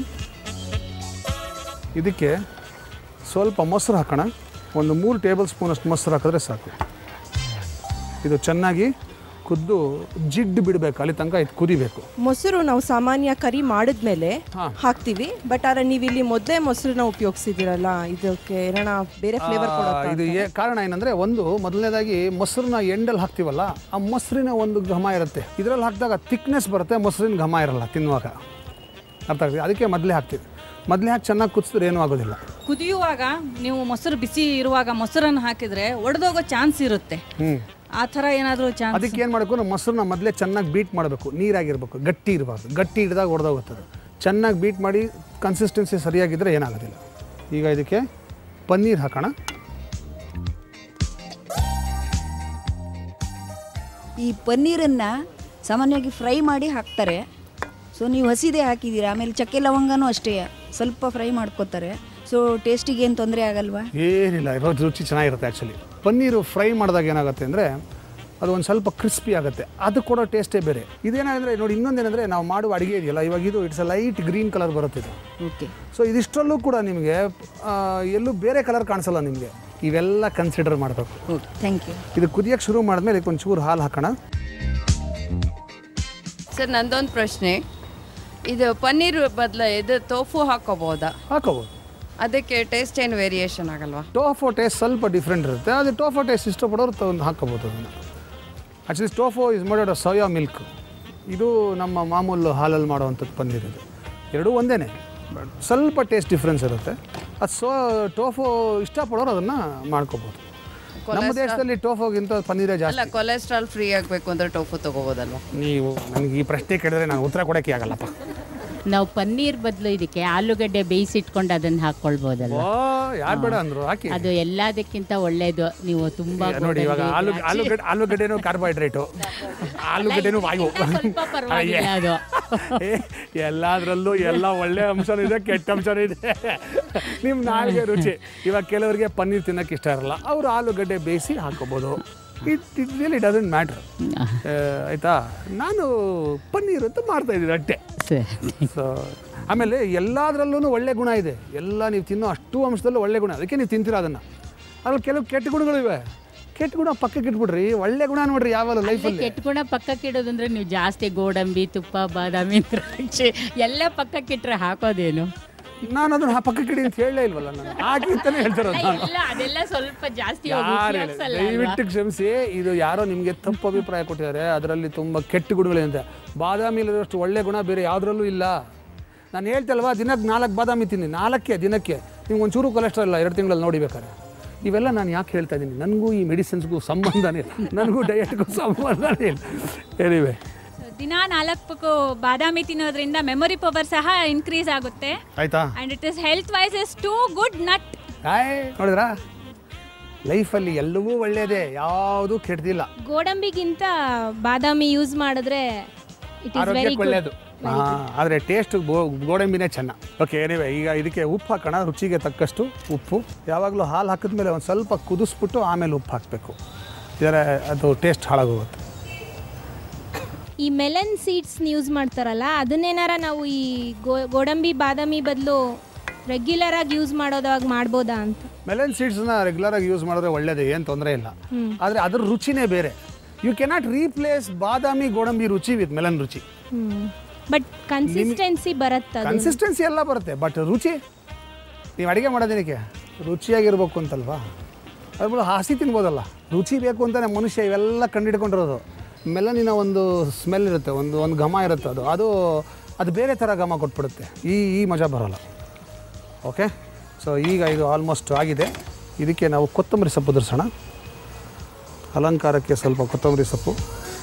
ಇದಕ್ಕೆ ಸ್ವಲ್ಪ ಮೊಸರು ಹಾಕೋಣ ಒಂದು ಮೂರು ಟೇಬಲ್ ಸ್ಪೂನಷ್ಟು ಮೊಸರು ಹಾಕಿದ್ರೆ ಸಾಕು ಇದು ಚೆನ್ನಾಗಿ ಕುದ್ದು ಜಿಡ್ಡು ಬಿಡಬೇಕು ಅಲ್ಲಿ ತನಕ ಇದು ಕುದಿಬೇಕು ಮೊಸರು ನಾವು ಸಾಮಾನ್ಯ ಕರಿ ಮಾಡಿದ್ಮೇಲೆ ಹಾ. ಹಾಕ್ತೀವಿ ಬಟ್ ಆದ್ರೆ ನೀವು ಇಲ್ಲಿ ಮೊದಲೇ ಮೊಸರನ್ನ ಉಪಯೋಗಿಸಿದಿರಲ್ಲ ಇದಕ್ಕೆ ಏನಾರ ಬೇರೆ ಫ್ಲೇವರ್ ಆ, ಕೊಡುತ್ತಾ ಇದು ಏ ಕಾರಣ ಏನಂದ್ರೆ ಒಂದು ಮೊದಲನೇದಾಗಿ ಮೊಸರನ್ನ ಎಂಡಲ್ಲಿ ಹಾಕ್ತೀವಲ್ಲ ಆ ಮೊಸರಿನ ಒಂದು ಘಮ ಇರುತ್ತೆ ಇದರಲ್ಲಿ ಹಾಕಿದಾಗ ತಿಕ್ನೆಸ್ ಬರುತ್ತೆ ಮೊಸರಿನ ಘಮ ಇರಲ್ಲ ತಿನ್ನುವಾಗ ಅರ್ಥ ಆಗ್ತದೆ ಅದಕ್ಕೆ ಮೊದಲೇ ಹಾಕ್ತೀವಿ ಮೊದಲೇ ಹಾಕಿ ಚೆನ್ನಾಗಿ ಕುದಿಸಿದ್ರೆ ಏನೂ ಆಗೋದಿಲ್ಲ ಕುದಿಯುವಾಗ ನೀವು ಮೊಸರು ಬಿಸಿ ಇರುವಾಗ ಮೊಸರನ್ನು ಹಾಕಿದ್ರೆ ಒಡೆದೋಗೋ ಚಾನ್ಸ್ ಇರುತ್ತೆ ಹ್ಞೂ ಆ ಥರ ಏನಾದರೂ ಚಾನ್ಸ್ ಅದಕ್ಕೆ ಏನು ಮಾಡಬೇಕು ನಾವು ಮೊಸರನ್ನ ಮೊದಲೇ ಚೆನ್ನಾಗಿ ಬೀಟ್ ಮಾಡಬೇಕು ನೀರಾಗಿರ್ಬೇಕು ಗಟ್ಟಿ ಇರಬಾರ್ದು ಗಟ್ಟಿ ಹಿಡಿದಾಗ ಹೊಡೆದೋಗುತ್ತದೆ ಚೆನ್ನಾಗಿ ಬೀಟ್ ಮಾಡಿ ಕನ್ಸಿಸ್ಟೆನ್ಸಿ ಸರಿಯಾಗಿದ್ದರೆ ಏನಾಗೋದಿಲ್ಲ ಈಗ ಇದಕ್ಕೆ ಪನ್ನೀರ್ ಹಾಕೋಣ ಈ ಪನ್ನೀರನ್ನು ಸಾಮಾನ್ಯವಾಗಿ ಫ್ರೈ ಮಾಡಿ ಹಾಕ್ತಾರೆ ಸೊ ನೀವು ಹಸಿದೇ ಹಾಕಿದ್ದೀರಾ ಆಮೇಲೆ ಚಕ್ಕೆ ಲವಂಗನೂ ಅಷ್ಟೇ ಸ್ವಲ್ಪ ಫ್ರೈ ಮಾಡ್ಕೋತಾರೆ ಸೊ ಟೇಸ್ಟಿಗೆ ಏನು ತೊಂದರೆ ಆಗಲ್ವಾ ಏನಿಲ್ಲ ಇರೋ ರುಚಿ ಚೆನ್ನಾಗಿರುತ್ತೆ ಆ್ಯಕ್ಚುಲಿ ಪನ್ನೀರು ಫ್ರೈ ಮಾಡಿದಾಗ ಏನಾಗುತ್ತೆ ಅಂದರೆ ಅದು ಒಂದು ಸ್ವಲ್ಪ ಕ್ರಿಸ್ಪಿ ಆಗುತ್ತೆ ಅದು ಕೊಡೋ ಟೇಸ್ಟೇ ಬೇರೆ ಇದೇನಂದರೆ ನೋಡಿ ಇನ್ನೊಂದೇನೆಂದರೆ ನಾವು ಮಾಡುವ ಅಡುಗೆ ಇದೆಯಲ್ಲ ಇವಾಗ ಇದು it's a light green colour ಬರುತ್ತೆ ಇದು ಓಕೆ ಸೊ ಇದಿಷ್ಟರಲ್ಲೂ ಕೂಡ ನಿಮಗೆ ಆ, ಎಲ್ಲೂ ಬೇರೆ ಕಲರ್ ಕಾಣಿಸಲ್ಲ ನಿಮಗೆ ಇವೆಲ್ಲ ಕನ್ಸಿಡರ್ ಮಾಡಬೇಕು ಓಕೆ ಥ್ಯಾಂಕ್ ಯು ಇದು ಕುದಿಯೋಕ್ಕೆ ಶುರು ಮಾಡಿದ್ಮೇಲೆ ಇದಕ್ಕೆ ಒಂಚೂರು ಹಾಲು ಹಾಕೋಣ ಸರ್ ನಂದೊಂದು ಪ್ರಶ್ನೆ ಇದು ಪನ್ನೀರ್ ಬದಲು ಇದು ತೋಫು ಹಾಕೋಬೋದಾ ಹಾಕೋಬೋದು ಅದಕ್ಕೆ ಟೇಸ್ಟ್ ಏನು ವೇರಿಯೇಷನ್ ಆಗಲ್ವಾ ಟೋಫೋ ಟೇಸ್ಟ್ ಸ್ವಲ್ಪ ಡಿಫ್ರೆಂಟ್ ಇರುತ್ತೆ ಅದು ಟೋಫೋ ಟೇಸ್ಟ್ ಇಷ್ಟಪಡೋರು ತಗೊಂಡು ಹಾಕೋಬೋದು ಅದನ್ನು actually tofu is made of soya milk ಇದು ನಮ್ಮ ಮಾಮೂಲು ಹಾಲಲ್ಲಿ ಮಾಡೋವಂಥದ್ದು ಪನ್ನೀರ್ ಇದು ಎರಡೂ ಒಂದೇ ಬಟ್ ಸ್ವಲ್ಪ ಟೇಸ್ಟ್ ಡಿಫ್ರೆನ್ಸ್ ಇರುತ್ತೆ ಅದು ಸೋ ಟೋಫೋ ಇಷ್ಟಪಡೋರು ಅದನ್ನು ಮಾಡ್ಕೋಬೋದು ನಮ್ಮ ದೇಶದಲ್ಲಿ ಟೋಫೋಗಿಂತ ಪನ್ನೀರೇ ಅಲ್ಲ ಜಾಸ್ತಿ ಕೊಲೆಸ್ಟ್ರಾಲ್ ಫ್ರೀ ಆಗಬೇಕು ಅಂದರೆ ಟೋಫು ತಗೋಬೋದಲ್ವಾ ನೀವು ನನಗೆ ಈ ಪ್ರಶ್ನೆ ಕೇಳಿದ್ರೆ ನಾನು ಉತ್ತರ ಕೊಡೋಕ್ಕೆ ಆಗಲ್ಲಪ್ಪ ನಾವು ಪನ್ನೀರ್ ಬದಲು ಇದಕ್ಕೆ ಆಲೂಗಡ್ಡೆ ಬೇಯಿಸಿಟ್ಕೊಂಡು ಅದನ್ನ ಹಾಕೊಳ್ಬೋದಲ್ಲ ಓ ಯಾರು ಬೇಡ ಅಂದರು ಹಾಕಿ ಅದು ಎಲ್ಲದಕ್ಕಿಂತ ಒಳ್ಳೇದು ನೀವು ತುಂಬಾ ನೋಡಿ ಇವಾಗ ಗೋಡಂಬಿ, ಆಲೂ ದ್ರಾಕ್ಷಿ- ಆಲೂಗಡ್ಡೆ ಆಲೂಗಡ್ಡೆನೂ ಕಾರ್ಬೋಹೈಡ್ರೇಟು ಆಲೂಗಡ್ಡೆನೂ ವಾಯು ಸ್ವಲ್ಪ ಪರವಾಗಿಲ್ಲ ಅದು. ಏ, ಎಲ್ಲದರಲ್ಲೂ ಎಲ್ಲ ಒಳ್ಳೆ ಅಂಶನೂ ಇದೆ ಕೆಟ್ಟ ಅಂಶನೂ ಇದೆ ನಿಮ್ಮ ನಾಲ್ಗೆ ರುಚಿ ಇವಾಗ ಕೆಲವರಿಗೆ ಪನ್ನೀರ್ ತಿನ್ನೋಕೆ ಇಷ್ಟ ಇರಲ್ಲ ಅವರು ಆಲೂಗಡ್ಡೆ ಬೇಯಿಸಿ ಹಾಕೋಬೋದು it it really doesn't matter ಆಯಿತಾ ನಾನು ಪನ್ನೀರ್ ಅಂತ ಮಾಡ್ತಾ ಇದ್ದೀನಿ ಅಟ್ಟೆ ಸರಿ. ಸೊ ಆಮೇಲೆ ಎಲ್ಲದರಲ್ಲೂ ಒಳ್ಳೆ ಗುಣ ಇದೆ ಎಲ್ಲ ನೀವು ತಿನ್ನೋ ಅಷ್ಟು ಅಂಶದಲ್ಲೂ ಒಳ್ಳೆ ಗುಣ ಅದಕ್ಕೆ ನೀವು ತಿಂತೀರ ಅದನ್ನು ಅದ್ರಲ್ಲಿ ಕೆಲವು ಕೆಟ್ಟ ಗುಣಗಳಿವೆ ಕೆಟ್ಟ ಗುಣ ಪಕ್ಕಕ್ಕೆ ಇಟ್ಬಿಡ್ರಿ ಒಳ್ಳೆ ಗುಣ ನೋಡ್ರಿ ಯಾವಾಗ ಅಲ್ಲೇ ಲೈಫಲ್ಲಿ ಕೆಟ್ಟ ಗುಣ ಪಕ್ಕಕ್ಕೆ ಇಡೋದಂದ್ರೆ ನೀವು ಜಾಸ್ತಿ ಗೋಡಂಬಿ ತುಪ್ಪ ಬಾದಾಮಿ ದ್ರಾಕ್ಷಿ ಎಲ್ಲ ಪಕ್ಕಕ್ಕಿಟ್ರೆ ಹಾಕೋದೇನು ನಾನು ಅದನ್ನ ಪಕ್ಕಕ್ಕೆ ಇಡಿ ಅಂತ ಹೇಳಲೇ ಇಲ್ವಲ್ಲ ನಾನು ಹಾಕಿ ಅಂತಾನೆ ಹೇಳ್ತಿರೋದು ನಾನು ಎಲ್ಲ ಅದೆಲ್ಲ ಸ್ವಲ್ಪ ಜಾಸ್ತಿ ಯಾರು ಹೇಳಿ ದಯವಿಟ್ಟು ಕ್ಷಮಿಸಿ ಇದು ಯಾರೋ ನಿಮಗೆ ತಪ್ಪು ಅಭಿಪ್ರಾಯ ಕೊಟ್ಟಿದ್ದಾರೆ ಅದರಲ್ಲಿ ತುಂಬ ಕೆಟ್ಟ ಗುಣಗಳಿದೆ ಬಾದಾಮಿ ಇಲ್ಲದಷ್ಟು ಒಳ್ಳೆ ಗುಣ ಬೇರೆ ಯಾವುದ್ರಲ್ಲೂ ಇಲ್ಲ ನಾನು ಹೇಳ್ತಲ್ವಾ ದಿನಕ್ಕೆ ನಾಲ್ಕು ಬಾದಾಮಿ ತಿನ್ನಿ ನಾಲ್ಕೇ ದಿನಕ್ಕೆ ನಿಮ್ಗೆ ಒಂಚೂರು ಕೊಲೆಸ್ಟ್ರಾಲ್ ಇಲ್ಲ ಎರಡು ತಿಂಗಳಲ್ಲಿ ನೋಡಿ ಬೇಕಾದ್ರೆ ಇವೆಲ್ಲ ನಾನು ಯಾಕೆ ಹೇಳ್ತಾ ಇದ್ದೀನಿ ನನಗೂ ಈ ಮೆಡಿಸಿನ್ಸ್ಗೂ ಸಂಬಂಧನೇ ಇಲ್ಲ ನನಗೂ ಡಯಟ್ಗೂ ಸಂಬಂಧನೇ ಇಲ್ಲ ಎನಿವೆ ದಿನ ನಾಲ್ಕು ಬಾದಾಮಿ ತಿನ್ನೋದ್ರಿಂದ ಮೆಮೊರಿ ಪವರ್ ಸಹ ಇನ್ಕ್ರೀಸ್ ಆಗುತ್ತೆ ಆಯ್ತಾ and it is health wise is too good nut ಆಯ್ ನೋಡಿದ್ರಾ ಲೈಫಲ್ಲಿ ಎಲ್ಲವೂ ಒಳ್ಳೆಯದೇ ಯಾವುದೂ ಕೆಟ್ಟದಿಲ್ಲ ಗೋಡಂಬಿಗಿಂತ ಬಾದಾಮಿ ಯೂಸ್ ಮಾಡಿದ್ರೆ ಇಟ್ ಇಸ್ ವೆರಿ ಆರೋಗ್ಯಕ್ಕೆ ಗುಡ್ ಒಳ್ಳೆಯದು ಹಾಂ ಆದರೆ ಟೇಸ್ಟ್ ಗೋಡಂಬಿನೇ ಚೆನ್ನ ಓಕೆ ಏನಿವೆ ಈಗ ಇದಕ್ಕೆ ಉಪ್ಪು ಹಾಕೋಣ ರುಚಿಗೆ ತಕ್ಕಷ್ಟು ಉಪ್ಪು ಯಾವಾಗಲೂ ಹಾಲು ಹಾಕಿದ್ಮೇಲೆ ಒಂದು ಸ್ವಲ್ಪ ಕುದಿಸ್ಬಿಟ್ಟು ಆಮೇಲೆ ಉಪ್ಪು ಹಾಕಬೇಕು ಇದರ ಅದು ಟೇಸ್ಟ್ ಹಾಳಾಗೋಗುತ್ತೆ ಈ ಮೆಲನ್ ಸೀಡ್ಸ್ ಯೂಸ್ ಮಾಡ್ತಾರಲ್ಲ ಅದನ್ನೇನಾರ ನಾವು ಈ ಗೋ- ಗೋಡಂಬಿ ಬಾದಾಮಿ ಬದಲು ರೆಗ್ಯುಲರ್ ಆಗಿ ಯೂಸ್ ಮಾಡೋದಾಗ ಮಾಡ್ಬೋದಾ ಅಂತ ಮೆಲನ್ ಸೀಡ್ಸ್ನ ರೆಗ್ಯುಲರಾಗಿ ಯೂಸ್ ಮಾಡಿದ್ರೆ ಒಳ್ಳೆಯದೇ ಏನು ತೊಂದರೆ ಇಲ್ಲ ಆದರೆ ಅದ್ರ ರುಚಿನೇ ಬೇರೆ ಯು ಕೆನಾಟ್ ರೀಪ್ಲೇಸ್ ಬಾದಾಮಿ ಗೋಡಂಬಿ ರುಚಿ ವಿತ್ ಮೆಲನ್ ರುಚಿ ಬಟ್ ಕನ್ಸಿಸ್ಟೆನ್ಸಿ ಬರತ್ತ ಕನ್ಸಿಸ್ಟೆನ್ಸಿ ಎಲ್ಲ ಬರುತ್ತೆ ಬಟ್ ರುಚಿ ನೀವು ಅಡುಗೆ ಮಾಡೋದೇನಕ್ಕೆ ರುಚಿಯಾಗಿರ್ಬೇಕು ಅಂತಲ್ವಾ ಅದ್ರಲ್ಲಿ ಹಸಿ ತಿನ್ಬೋದಲ್ಲ ರುಚಿ ಬೇಕು ಅಂತಲೇ ಮನುಷ್ಯ ಇವೆಲ್ಲ ಕಂಡಿಡ್ಕೊಂಡಿರೋದು ಮೆಲನಿನ ಒಂದು ಸ್ಮೆಲ್ ಇರುತ್ತೆ ಒಂದು ಒಂದು ಘಮ ಇರುತ್ತೆ ಅದು ಅದು ಅದು ಬೇರೆ ಥರ ಘಮ ಕೊಟ್ಬಿಡುತ್ತೆ ಈ ಈ ಮಜಾ ಬರೋಲ್ಲ ಓಕೆ ಸೊ ಈಗ ಇದು ಆಲ್ಮೋಸ್ಟ್ ಆಗಿದೆ ಇದಕ್ಕೆ ನಾವು ಕೊತ್ತಂಬರಿ ಸೊಪ್ಪು ಧರಿಸೋಣ ಅಲಂಕಾರಕ್ಕೆ ಸ್ವಲ್ಪ ಕೊತ್ತಂಬರಿ ಸೊಪ್ಪು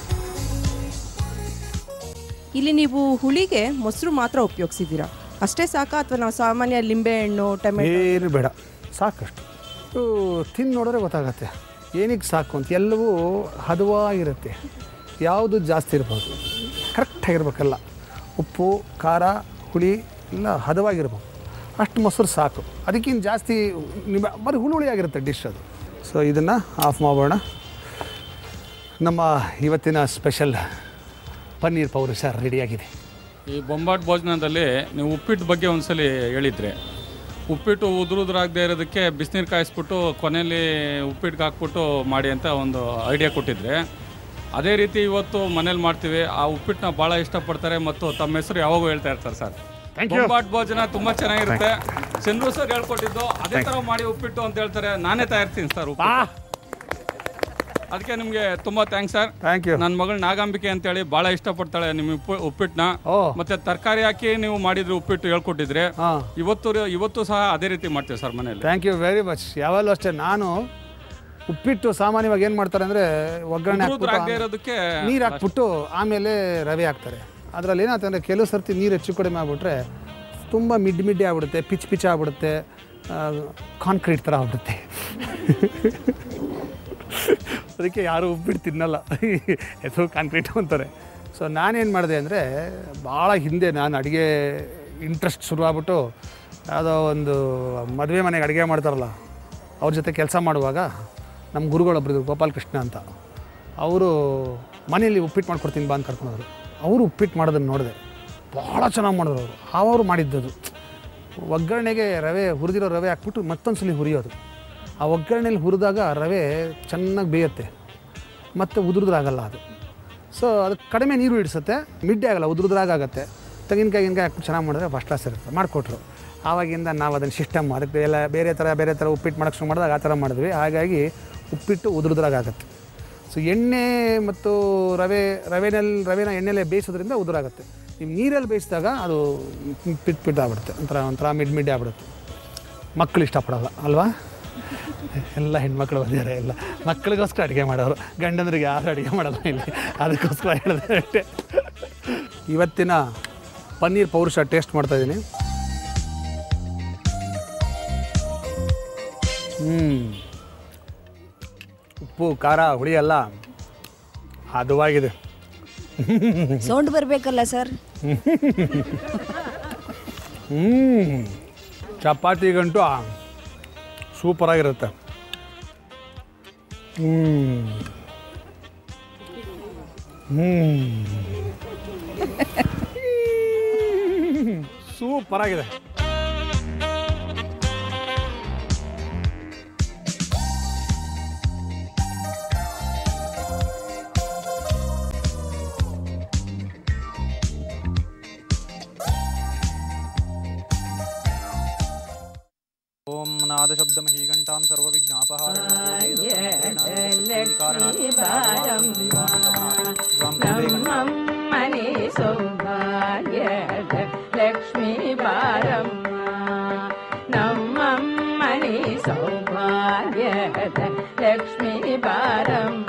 ಇಲ್ಲಿ ನೀವು ಹುಳಿಗೆ ಮೊಸರು ಮಾತ್ರ ಉಪಯೋಗಿಸಿದ್ದೀರಾ ಅಷ್ಟೇ ಸಾಕಾ ಅಥವಾ ನಾವು ಸಾಮಾನ್ಯ ಲಿಂಬೆಹಣ್ಣು ಟೊಮೆಟೊ ಏನು ಬೇಡ ಸಾಕಷ್ಟು ಇದು ತಿಂದು ನೋಡಿದ್ರೆ ಗೊತ್ತಾಗತ್ತೆ ಏನಕ್ಕೆ ಸಾಕು ಅಂತ ಎಲ್ಲವೂ ಹದವಾಗಿರುತ್ತೆ ಯಾವುದು ಜಾಸ್ತಿ ಇರ್ಬೋದು ಕರೆಕ್ಟಾಗಿರ್ಬೇಕಲ್ಲ ಉಪ್ಪು ಖಾರ ಹುಳಿ ಎಲ್ಲ ಹದವಾಗಿರ್ಬೇಕು ಅಷ್ಟು ಮೊಸರು ಸಾಕು ಅದಕ್ಕಿಂತ ಜಾಸ್ತಿ ನಿಮ ಬರೀ ಹುಳಿ ಹುಳಿಯಾಗಿರುತ್ತೆ ಡಿಶ್ ಅದು ಸೊ ಇದನ್ನು ಆಫ್ ಮಾಡೋಣ ನಮ್ಮ ಇವತ್ತಿನ ಸ್ಪೆಷಲ್ ಪನ್ನೀರ್ ಪೌರುಷ ರೆಡಿಯಾಗಿದೆ ಈ ಬೊಂಬಾಟ್ ಭೋಜನದಲ್ಲಿ ನೀವು ಉಪ್ಪಿಟ್ಟು ಬಗ್ಗೆ ಒಂದ್ಸಲಿ ಹೇಳಿದ್ರಿ ಉಪ್ಪಿಟ್ಟು ಉದುರುದ್ರಾಗದೇ ಇರೋದಕ್ಕೆ ಬಿಸಿನೀರು ಕಾಯಿಸ್ಬಿಟ್ಟು ಕೊನೆಯಲ್ಲಿ ಉಪ್ಪಿಟ್ಟಿಗೆ ಹಾಕ್ಬಿಟ್ಟು ಮಾಡಿ ಅಂತ ಒಂದು ಐಡಿಯಾ ಕೊಟ್ಟಿದ್ರೆ ಅದೇ ರೀತಿ ಇವತ್ತು ಮನೇಲಿ ಮಾಡ್ತೀವಿ ಆ ಉಪ್ಪಿಟ್ಟನ್ನ ಭಾಳ ಇಷ್ಟಪಡ್ತಾರೆ ಮತ್ತು ತಮ್ಮ ಹೆಸರು ಯಾವಾಗೂ ಹೇಳ್ತಾ ಇರ್ತಾರೆ ಸರ್ Thank you. ಬೊಂಬಾಟ್ ಭೋಜನ ತುಂಬ ಚೆನ್ನಾಗಿರುತ್ತೆ ಚಂದ್ರು ಸರ್ ಹೇಳ್ಕೊಟ್ಟಿದ್ದು ಅದೇ ಥರ ಮಾಡಿ ಉಪ್ಪಿಟ್ಟು ಅಂತ ಹೇಳ್ತಾರೆ ನಾನೇ ತಯಾರಿಸ್ತೀನಿ ಸರ್ ಉಪ್ಪಿಟ್ಟು ಅದಕ್ಕೆ ನಿಮಗೆ ತುಂಬ ಥ್ಯಾಂಕ್ಸ್ ಸರ್ ಥ್ಯಾಂಕ್ ಯು ನನ್ನ ಮಗಳು ನಾಗಾಂಬಿಕೆ ಅಂತೇಳಿ ಭಾಳ ಇಷ್ಟಪಡ್ತಾಳೆ ನಿಮ್ಮ ಉಪ್ಪು ಉಪ್ಪಿಟ್ಟನ್ನ ಓ ಮತ್ತೆ ತರಕಾರಿ ಹಾಕಿ ನೀವು ಮಾಡಿದ್ರೆ ಉಪ್ಪಿಟ್ಟು ಹೇಳ್ಕೊಟ್ಟಿದ್ರೆ ಹಾಂ ಇವತ್ತು ಇವತ್ತು ಸಹ ಅದೇ ರೀತಿ ಮಾಡ್ತೀವಿ ಸರ್ ಮನೇಲಿ ಥ್ಯಾಂಕ್ ಯು ವೆರಿ ಮಚ್ ಯಾವಾಗಲೂ ಅಷ್ಟೇ ನಾನು ಉಪ್ಪಿಟ್ಟು ಸಾಮಾನ್ಯವಾಗಿ ಏನು ಮಾಡ್ತಾರೆ ಅಂದರೆ ಒಗ್ಗರಣೆ ಆಗದೆ ಹಾಕ್ಬಿಟ್ಟು ಇರೋದಕ್ಕೆ ನೀರು ಹಾಕ್ಬಿಟ್ಟು ಆಮೇಲೆ ರವೆ ಹಾಕ್ತಾರೆ ಅದರಲ್ಲಿ ಏನಾಗ್ತಂದರೆ ಕೆಲವು ಸರ್ತಿ ನೀರು ಹೆಚ್ಚು ಕಡಿಮೆ ಆಗ್ಬಿಟ್ರೆ ತುಂಬ ಮಿಡ್ ಮಿಡ್ಡೆ ಆಗ್ಬಿಡುತ್ತೆ ಪಿಚ್ ಪಿಚ್ ಆಗ್ಬಿಡುತ್ತೆ ಕಾಂಕ್ರೀಟ್ ಥರ ಆಗ್ಬಿಡುತ್ತೆ ಅದಕ್ಕೆ ಯಾರು ಉಪ್ಪಿಟ್ಟು ತಿನ್ನಲ್ಲ ಹೆಸರು ಕಾಂಕ್ರೀಟು ಅಂತಾರೆ ಸೊ ನಾನೇನು ಮಾಡಿದೆ ಅಂದರೆ ಭಾಳ ಹಿಂದೆ ನಾನು ಅಡುಗೆ ಇಂಟ್ರೆಸ್ಟ್ ಶುರುವಾಗ್ಬಿಟ್ಟು ಯಾವುದೋ ಒಂದು ಮದುವೆ ಮನೆಗೆ ಅಡುಗೆ ಮಾಡ್ತಾರಲ್ಲ ಅವ್ರ ಜೊತೆ ಕೆಲಸ ಮಾಡುವಾಗ ನಮ್ಮ ಗುರುಗಳೊಬ್ಬರಿದ್ರು ಗೋಪಾಲಕೃಷ್ಣ ಅಂತ ಅವರು ಮನೆಯಲ್ಲಿ ಉಪ್ಪಿಟ್ಟು ಮಾಡ್ಕೊಡ್ತೀನಿ ಬಾ ಅಂತ ಕರ್ಕೊಂಡೋದ್ರು ಅವರು ಉಪ್ಪಿಟ್ಟು ಮಾಡೋದನ್ನು ನೋಡಿದೆ ಭಾಳ ಚೆನ್ನಾಗಿ ಮಾಡಿದ್ರು ಅವರು ಅವರು ಮಾಡಿದ್ದದು ಒಗ್ಗರಣೆಗೆ ರವೆ ಹುರಿದಿರೋ ರವೆ ಹಾಕ್ಬಿಟ್ಟು ಮತ್ತೊಂದು ಸಲ ಹುರಿಯೋದು ಆ ಒಗ್ಗರಣೆಯಲ್ಲಿ ಹುರಿದಾಗ ರವೆ ಚೆನ್ನಾಗಿ ಬೇಯುತ್ತೆ ಮತ್ತು ಉದುರುದ್ರಾಗಲ್ಲ ಅದು ಸೊ ಅದು ಕಡಿಮೆ ನೀರು ಹಿಡಿಸುತ್ತೆ ಮಿಡ್ಡೆ ಆಗಲ್ಲ ಉದುರುದ್ರಾಗತ್ತೆ ತೆಂಗಿನಕಾಯಿ ಗಿನ್ಕಾಯಿ ಹಾಕ್ಬಿಟ್ಟು ಚೆನ್ನಾಗಿ ಮಾಡಿದ್ರೆ ಫಸ್ಟ್ ಕ್ಲಾಸ್ ಇರುತ್ತೆ ಮಾಡಿಕೊಟ್ರು ಆವಾಗಿಂದ ನಾವು ಅದನ್ನು ಸಿಸ್ಟಮ್ ಅದಕ್ಕೆ ಎಲ್ಲ ಬೇರೆ ಥರ ಬೇರೆ ಥರ ಉಪ್ಪಿಟ್ಟು ಮಾಡೋಕ್ಕೆ ಶುರು ಮಾಡಿದಾಗ ಆ ಥರ ಮಾಡಿದ್ವಿ ಹಾಗಾಗಿ ಉಪ್ಪಿಟ್ಟು ಉದುರುದ್ರಾಗತ್ತೆ ಸೊ ಎಣ್ಣೆ ಮತ್ತು ರವೆ ರವೆನಲ್ಲಿ ರವೆನ ಎಣ್ಣೆಲೆ ಬೇಯಿಸೋದ್ರಿಂದ ಉದುರಾಗುತ್ತೆ ನೀವು ನೀರಲ್ಲಿ ಬೇಯಿಸಿದಾಗ ಅದು ಪಿಟ್ ಪಿಟ್ ಆಗ್ಬಿಡುತ್ತೆ ಒಂಥರ ಒಂಥರ ಮಿಡ್ ಮಿಡ್ ಆಗ್ಬಿಡುತ್ತೆ ಮಕ್ಕಳು ಇಷ್ಟಪಡಲ್ಲ ಅಲ್ವಾ ಎಲ್ಲ ಹೆಣ್ಮಕ್ಳು ಬಂದಿದ್ದಾರೆ ಎಲ್ಲ ಮಕ್ಕಳಿಗೋಸ್ಕರ ಅಡುಗೆ ಮಾಡೋರು ಗಂಡಂದ್ರಿಗೆ ಯಾರು ಅಡುಗೆ ಮಾಡಲ್ಲ ಇಲ್ಲಿ ಅದಕ್ಕೋಸ್ಕರ ಹೇಳಿದೆ ಅಷ್ಟೇ ಇವತ್ತಿನ ಪನ್ನೀರ್ ಪೌರುಷ ಟೇಸ್ಟ್ ಮಾಡ್ತಾ ಇದ್ದೀನಿ ಹ್ಞೂ ಉಪ್ಪು ಖಾರ ಹುಳಿ ಎಲ್ಲ ಹದವಾಗಿದೆ ಸೌಂಡ್ ಬರಬೇಕಲ್ಲ ಸರ್ ಹ್ಞೂ ಚಪಾತಿಗಂಟು ಸೂಪರಾಗಿರುತ್ತೆ ಹ್ಞೂ ಹ್ಞೂ ಸೂಪರಾಗಿದೆ ಓಂ ನಾದಶಬ್ದಮಹೀಘಂಟಾಂ ನಮ್ಮಮ್ಮನೆ ಸೌಭಾಗ್ಯದ ಲಕ್ಷ್ಮೀ ಬಾರಮ್ಮ ನಮ್ಮಮ್ಮನೆ ಸೌಭಾಗ್ಯದ ಲಕ್ಷ್ಮೀ ಬಾರಮ್ಮ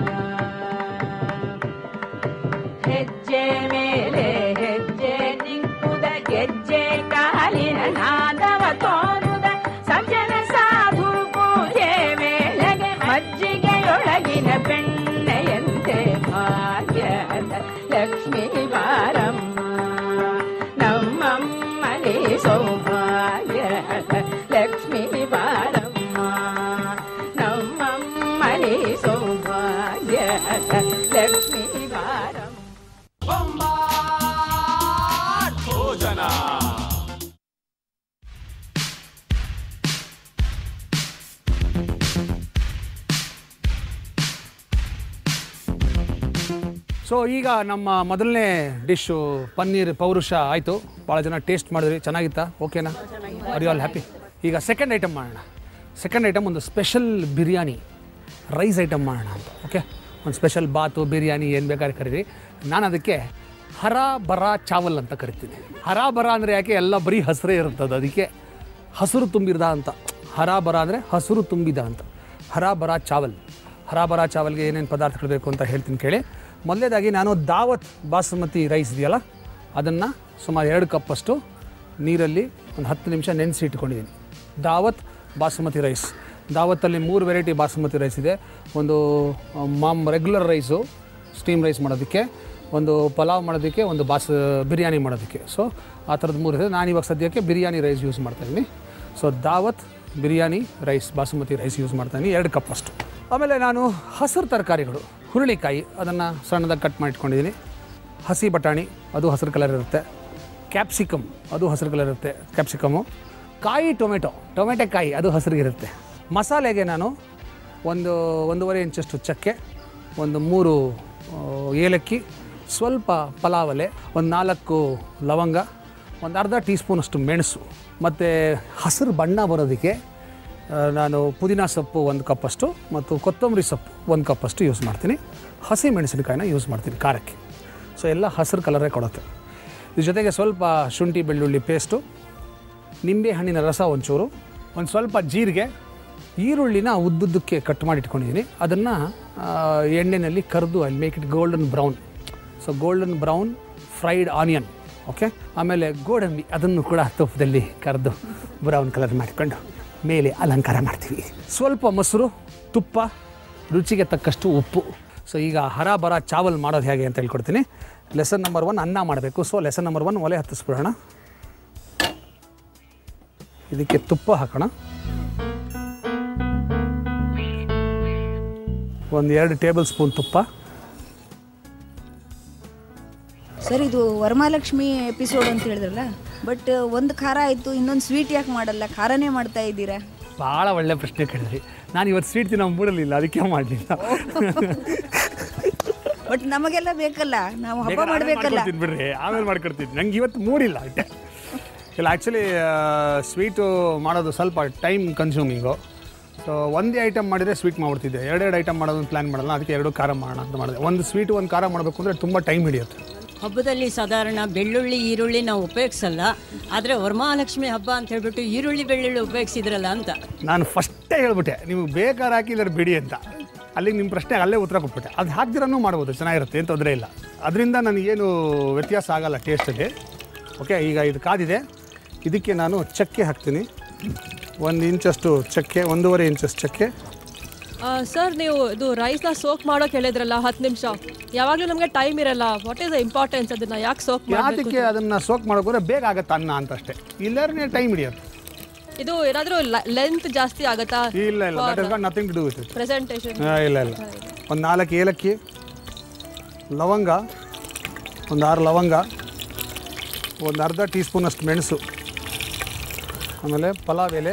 ಹೆಜ್ಜೆ ಮೇಲೆ ಹೆಜ್ಜೆ ನಿಂಕುದ ಗೆಜ್ಜೆ ಕಾಲಿನ ನಾದವ ತೋರುದ ಸಜ್ಜನ ಸಾಧು ಪೂಜೆ ವೇಳೆಗೆ ಮಜ್ಜಿಗೆಯೊಳಗಿನ ಬೆಣ್ಣೆಯಂತೆ ಭಾಗ್ಯದ ಲಕ್ಷ್ಮೀ ಬಾರಮ್ಮ ನಮ್ಮಮ್ಮನೆ ಸೌಭಾಗ್ಯದ ಲಕ್ಷ್ಮೀ ಬಾರಮ್ಮ ನಮ್ಮಮ್ಮನೆ ಸೌಭಾಗ್ಯದ ಲಕ್ಷ್ಮೀ ಬಾರಮ್ಮ ಭೋಜನ ಸೊ ಈಗ ನಮ್ಮ ಮೊದಲನೇ ಡಿಶ್ಶು ಪನ್ನೀರ್ ಪೌರುಷ ಆಯಿತು ಭಾಳ ಜನ ಟೇಸ್ಟ್ ಮಾಡಿದ್ರಿ ಚೆನ್ನಾಗಿತ್ತಾ ಓಕೆನಾ ಆರ್ ಯು ಆಲ್ ಹ್ಯಾಪಿ ಈಗ ಸೆಕೆಂಡ್ ಐಟಮ್ ಮಾಡೋಣ ಸೆಕೆಂಡ್ ಐಟಮ್ ಒಂದು ಸ್ಪೆಷಲ್ ಬಿರಿಯಾನಿ ರೈಸ್ ಐಟಮ್ ಮಾಡೋಣ ಅಂತ ಓಕೆ ಒಂದು ಸ್ಪೆಷಲ್ ಬಾತು ಬಿರಿಯಾನಿ ಏನು ಬೇಕಾದ್ರೆ ಕರೀರಿ ನಾನು ಅದಕ್ಕೆ ಹರ ಬರ ಚಾವಲ್ ಅಂತ ಕರಿತೀನಿ ಹರ ಬರ ಅಂದರೆ ಯಾಕೆ ಎಲ್ಲ ಬರೀ ಹಸಿರೇ ಇರ್ತದೆ ಅದಕ್ಕೆ ಹಸಿರು ತುಂಬಿದ ಅಂತ ಹರ ಬರ ಅಂದರೆ ಹಸಿರು ತುಂಬಿದ ಅಂತ ಹರ ಬರ ಚಾವಲ್ ಹರ ಬರ ಚಾವಲ್ಗೆ ಏನೇನು ಪದಾರ್ಥಗಳು ಬೇಕು ಅಂತ ಹೇಳ್ತೀನಿ ಕೇಳಿ ಮೊದಲೇದಾಗಿ ನಾನು ದಾವತ್ ಬಾಸುಮತಿ ರೈಸ್ ಇದೆಯಲ್ಲ ಅದನ್ನು ಸುಮಾರು ಎರಡು ಕಪ್ಪಷ್ಟು ನೀರಲ್ಲಿ ಒಂದು ಹತ್ತು ನಿಮಿಷ ನೆನೆಸಿ ಇಟ್ಕೊಂಡಿದ್ದೀನಿ ದಾವತ್ ಬಾಸುಮತಿ ರೈಸ್ ದಾವತ್ತಲ್ಲಿ ಮೂರು ವೆರೈಟಿ ಬಾಸುಮತಿ ರೈಸ್ ಇದೆ ಒಂದು ಆ, ma'am regular rice steam rice ಮಾಡೋದಕ್ಕೆ ಒಂದು ಪಲಾವ್ ಮಾಡೋದಕ್ಕೆ ಒಂದು ಬಾಸ್ ಬಿರಿಯಾನಿ ಮಾಡೋದಕ್ಕೆ ಸೊ ಆ ಥರದ್ದು ಮೂರು ಇದೆ ನಾನು ಇವಾಗ ಸದ್ಯಕ್ಕೆ ಬಿರಿಯಾನಿ ರೈಸ್ ಯೂಸ್ ಮಾಡ್ತಾಯಿದ್ದೀನಿ so Daawat biryani rice basmati rice use ಮಾಡ್ತಾಯಿದ್ದೀನಿ ಎರಡು ಕಪ್ಪಷ್ಟು ಆಮೇಲೆ ನಾನು ಹಸಿರು ತರಕಾರಿಗಳು ಹುರುಳಿಕಾಯಿ ಅದನ್ನು ಸಣ್ಣದಾಗಿ ಕಟ್ ಮಾಡಿ ಇಟ್ಕೊಂಡಿದ್ದೀನಿ ಹಸಿ ಬಟಾಣಿ ಅದು ಹಸಿರು ಕಲರ್ ಇರುತ್ತೆ ಕ್ಯಾಪ್ಸಿಕಮ್ ಅದು ಹಸಿರು ಕಲರ್ ಇರುತ್ತೆ ಕ್ಯಾಪ್ಸಿಕಮು ಕಾಯಿ ಟೊಮೆಟೊ ಟೊಮೆಟೊ ಕಾಯಿ ಅದು ಹಸಿರಿಗಿರುತ್ತೆ ಮಸಾಲೆಗೆ ನಾನು ಒಂದು ಒಂದೂವರೆ ಇಂಚಷ್ಟು ಚಕ್ಕೆ ಒಂದು ಮೂರು ಆ, ಏಲಕ್ಕಿ ಸ್ವಲ್ಪ ಪಲಾವ್ ಎಲೆ ಒಂದು ನಾಲ್ಕು ಲವಂಗ ಒಂದು ಅರ್ಧ ಟೀ ಸ್ಪೂನಷ್ಟು ಮೆಣಸು ಮತ್ತು ಹಸಿರು ಬಣ್ಣ ಬರೋದಕ್ಕೆ ಆ, ನಾನು ಪುದೀನ ಸೊಪ್ಪು ಒಂದು ಕಪ್ಪಷ್ಟು ಮತ್ತು ಕೊತ್ತಂಬರಿ ಸೊಪ್ಪು ಒಂದು ಕಪ್ಪಷ್ಟು ಯೂಸ್ ಮಾಡ್ತೀನಿ ಹಸಿ ಮೆಣಸಿನಕಾಯಿನ ಯೂಸ್ ಮಾಡ್ತೀನಿ ಖಾರಕ್ಕೆ ಸೊ ಎಲ್ಲ ಹಸಿರು ಕಲರೇ ಕೊಡುತ್ತೆ ಇದ್ರ ಜೊತೆಗೆ ಸ್ವಲ್ಪ ಶುಂಠಿ ಬೆಳ್ಳುಳ್ಳಿ ಪೇಸ್ಟು ನಿಂಬೆ ಹಣ್ಣಿನ ರಸ ಒಂಚೂರು ಒಂದು ಸ್ವಲ್ಪ ಜೀರಿಗೆ ಈರುಳ್ಳಿನ ಉದ್ದುದ್ದಕ್ಕೆ ಕಟ್ ಮಾಡಿ ಇಟ್ಕೊಂಡಿದ್ದೀನಿ ಅದನ್ನು ಎಣ್ಣೆಯಲ್ಲಿ ಕರೆದು I make it golden brown so golden brown fried onion okay ಆಮೇಲೆ ಗೋಡಂಬಿ ಅದನ್ನು ಕೂಡ ತುಪ್ಪದಲ್ಲಿ ಕರೆದು ಬ್ರೌನ್ ಕಲರ್ ಮಾಡಿಕೊಂಡು ಮೇಲೆ ಅಲಂಕಾರ ಮಾಡ್ತೀವಿ ಸ್ವಲ್ಪ ಮೊಸರು ತುಪ್ಪ ರುಚಿಗೆ ತಕ್ಕಷ್ಟು ಉಪ್ಪು ಸೊ ಈಗ ಹರ ಬರ ಚಾವಲ್ ಮಾಡೋದು ಹೇಗೆ ಅಂತ ಹೇಳ್ಕೊಡ್ತೀನಿ ಲೆಸನ್ ನಂಬರ್ ಒನ್ ಅನ್ನ ಮಾಡಬೇಕು ಸೊ ಲೆಸನ್ ನಂಬರ್ ಒನ್ ಒಲೆ ಹತ್ತಿಸ್ಬಿಡೋಣ ಇದಕ್ಕೆ ತುಪ್ಪ ಹಾಕೋಣ ಒಂದು ಎರಡು ಟೇಬಲ್ ಸ್ಪೂನ್ ತುಪ್ಪ ಸರ್ ಇದು ವರಮಹಾಲಕ್ಷ್ಮಿ ಎಪಿಸೋಡ್ ಅಂತ ಹೇಳಿದ್ರಲ್ಲ ಬಟ್ ಒಂದು ಖಾರ ಆಯಿತು ಇನ್ನೊಂದು ಸ್ವೀಟ್ ಯಾಕೆ ಮಾಡಲ್ಲ ಖಾರನೇ ಮಾಡ್ತಾ ಇದ್ದೀರಾ ಭಾಳ ಒಳ್ಳೆ ಪ್ರಶ್ನೆ ಕೇಳಿದ್ರಿ ನಾನು ಇವತ್ತು ಸ್ವೀಟ್ ತಿನ್ನೋ ಮೂಡಲಿಲ್ಲ ಅದಕ್ಕೆ ಮಾಡಲಿಲ್ಲ ಬಟ್ ನಮಗೆಲ್ಲ ಬೇಕಲ್ಲ ನಾವು ಹಬ್ಬ ಬೇಕಾದ್ರೆ ಆಮೇಲೆ ಮಾಡಬೇಕಲ್ಲ ಮಾಡ್ಕೊಡ್ತೀನಿ ಬಿಡ್ರಿ ಆಮೇಲೆ ಮಾಡ್ಕೊಡ್ತೀನಿ ನಂಗೆ ಇವತ್ತು ಮೂಡಿಲ್ಲ ಅಷ್ಟೇ ಇಲ್ಲ ಆ್ಯಕ್ಚುಲಿ ಸ್ವೀಟು ಮಾಡೋದು ಸ್ವಲ್ಪ ಟೈಮ್ ಕನ್ಸ್ಯೂಮಿಂಗು ಸೊ ಒಂದೇ ಐಟಮ್ ಮಾಡಿದರೆ ಸ್ವೀಟ್ ಮಾಡ್ಬಿಡ್ತಿದ್ದೆ ಎರಡೆರಡು ಐಟಮ್ ಮಾಡೋದನ್ನು ಪ್ಲ್ಯಾನ್ ಮಾಡಲ್ಲ ಅದಕ್ಕೆ ಎರಡು ಖಾರ ಮಾಡೋಣ ಅಂತ ಮಾಡಿದೆ ಒಂದು ಸ್ವೀಟು ಒಂದು ಖಾರ ಮಾಡಬೇಕು ಅಂದರೆ ತುಂಬ ಟೈಮ್ ಹಿಡಿಯುತ್ತೆ ಹಬ್ಬದಲ್ಲಿ ಸಾಧಾರಣ ಬೆಳ್ಳುಳ್ಳಿ ಈರುಳ್ಳಿ ನಾವು ಉಪಯೋಗಿಸಲ್ಲ ಆದರೆ ವರಮಹಾಲಕ್ಷ್ಮಿ ಹಬ್ಬ ಅಂತ ಹೇಳ್ಬಿಟ್ಟು ಈರುಳ್ಳಿ ಬೆಳ್ಳುಳ್ಳಿ ಉಪಯೋಗಿಸಿದ್ರಲ್ಲ ಅಂತ ನಾನು ಫಸ್ಟೇ ಹೇಳ್ಬಿಟ್ಟೆ ನಿಮಗೆ ಬೇಕಾದ್ರೆ ಹಾಕಿ ಇಲ್ಲರ ಬಿಡಿ ಅಂತ ಅಲ್ಲಿಗೆ ನಿಮ್ಮ ಪ್ರಶ್ನೆಗೆ ಅಲ್ಲೇ ಉತ್ತರ ಕೊಟ್ಬಿಟ್ಟೆ ಅದು ಹಾಕ್ದಿರನೂ ಮಾಡ್ಬೋದು ಚೆನ್ನಾಗಿರುತ್ತೆ ಏನು ತೊಂದರೆ ಇಲ್ಲ ಅದರಿಂದ ನನಗೇನು ವ್ಯತ್ಯಾಸ ಆಗಲ್ಲ ಟೇಸ್ಟಲ್ಲಿ ಓಕೆ ಈಗ ಇದು ಕಾದಿದೆ ಇದಕ್ಕೆ ನಾನು ಚಕ್ಕೆ ಹಾಕ್ತೀನಿ ಒಂದು ಇಂಚಷ್ಟು ಚಕ್ಕೆ ಒಂದೂವರೆ ಇಂಚಷ್ಟು ಚಕ್ಕೆ ಸರ್ ನೀವು ಇದು ರೈಸ್ನ ಸೋಕ್ ಮಾಡೋಕೆ ಹೇಳಿದ್ರಲ್ಲ ಹತ್ತು ನಿಮಿಷ ಯಾವಾಗಲೂ ನಮಗೆ ಟೈಮ್ ಇರಲ್ಲ ವಾಟ್ ಈಸ್ ದ ಇಂಪಾರ್ಟೆನ್ಸ್ ಅದನ್ನ ಯಾಕೆ ಸೋಕ್ ಮಾಡಬೇಕು ಯಾತಕ್ಕೆ ಅದನ್ನು ಸೋಕ್ ಮಾಡೋಕ್ಕೋದ್ರೆ ಬೇಗ ಆಗುತ್ತೆ ಅನ್ನ ಅಂತ ಅಷ್ಟೇ ಇಲ್ಲರೇ ಟೈಮ್ ಹಿಡಿಯುತ್ತೆ ಇದು ಏನಾದರೂ ಲೆಂತ್ ಜಾಸ್ತಿ ಆಗತ್ತಾ ಇಲ್ಲ ಇಲ್ಲ that is got nothing to do with it presentation ಇಲ್ಲ ಇಲ್ಲ ಒಂದು ನಾಲ್ಕು ಏಲಕ್ಕಿ ಲವಂಗ ಒಂದು ಆರು ಲವಂಗ ಒಂದು ಅರ್ಧ ಟೀ ಸ್ಪೂನಷ್ಟು ಮೆಣಸು ಆಮೇಲೆ ಪಲಾವ್ ಎಲೆ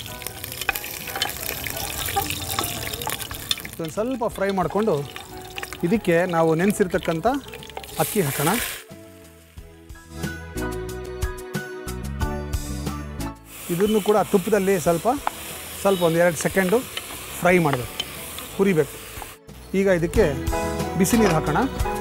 ಒಂದು ಸ್ವಲ್ಪ ಫ್ರೈ ಮಾಡಿಕೊಂಡು ಇದಕ್ಕೆ ನಾವು ನೆನೆಸಿರ್ತಕ್ಕಂಥ ಅಕ್ಕಿ ಹಾಕೋಣ ಇದನ್ನು ಕೂಡ ತುಪ್ಪದಲ್ಲಿ ಸ್ವಲ್ಪ ಸ್ವಲ್ಪ ಒಂದು ಎರಡು ಸೆಕೆಂಡು ಫ್ರೈ ಮಾಡಬೇಕು ಹುರಿಬೇಕು ಈಗ ಇದಕ್ಕೆ ಬಿಸಿ ನೀರು ಹಾಕೋಣ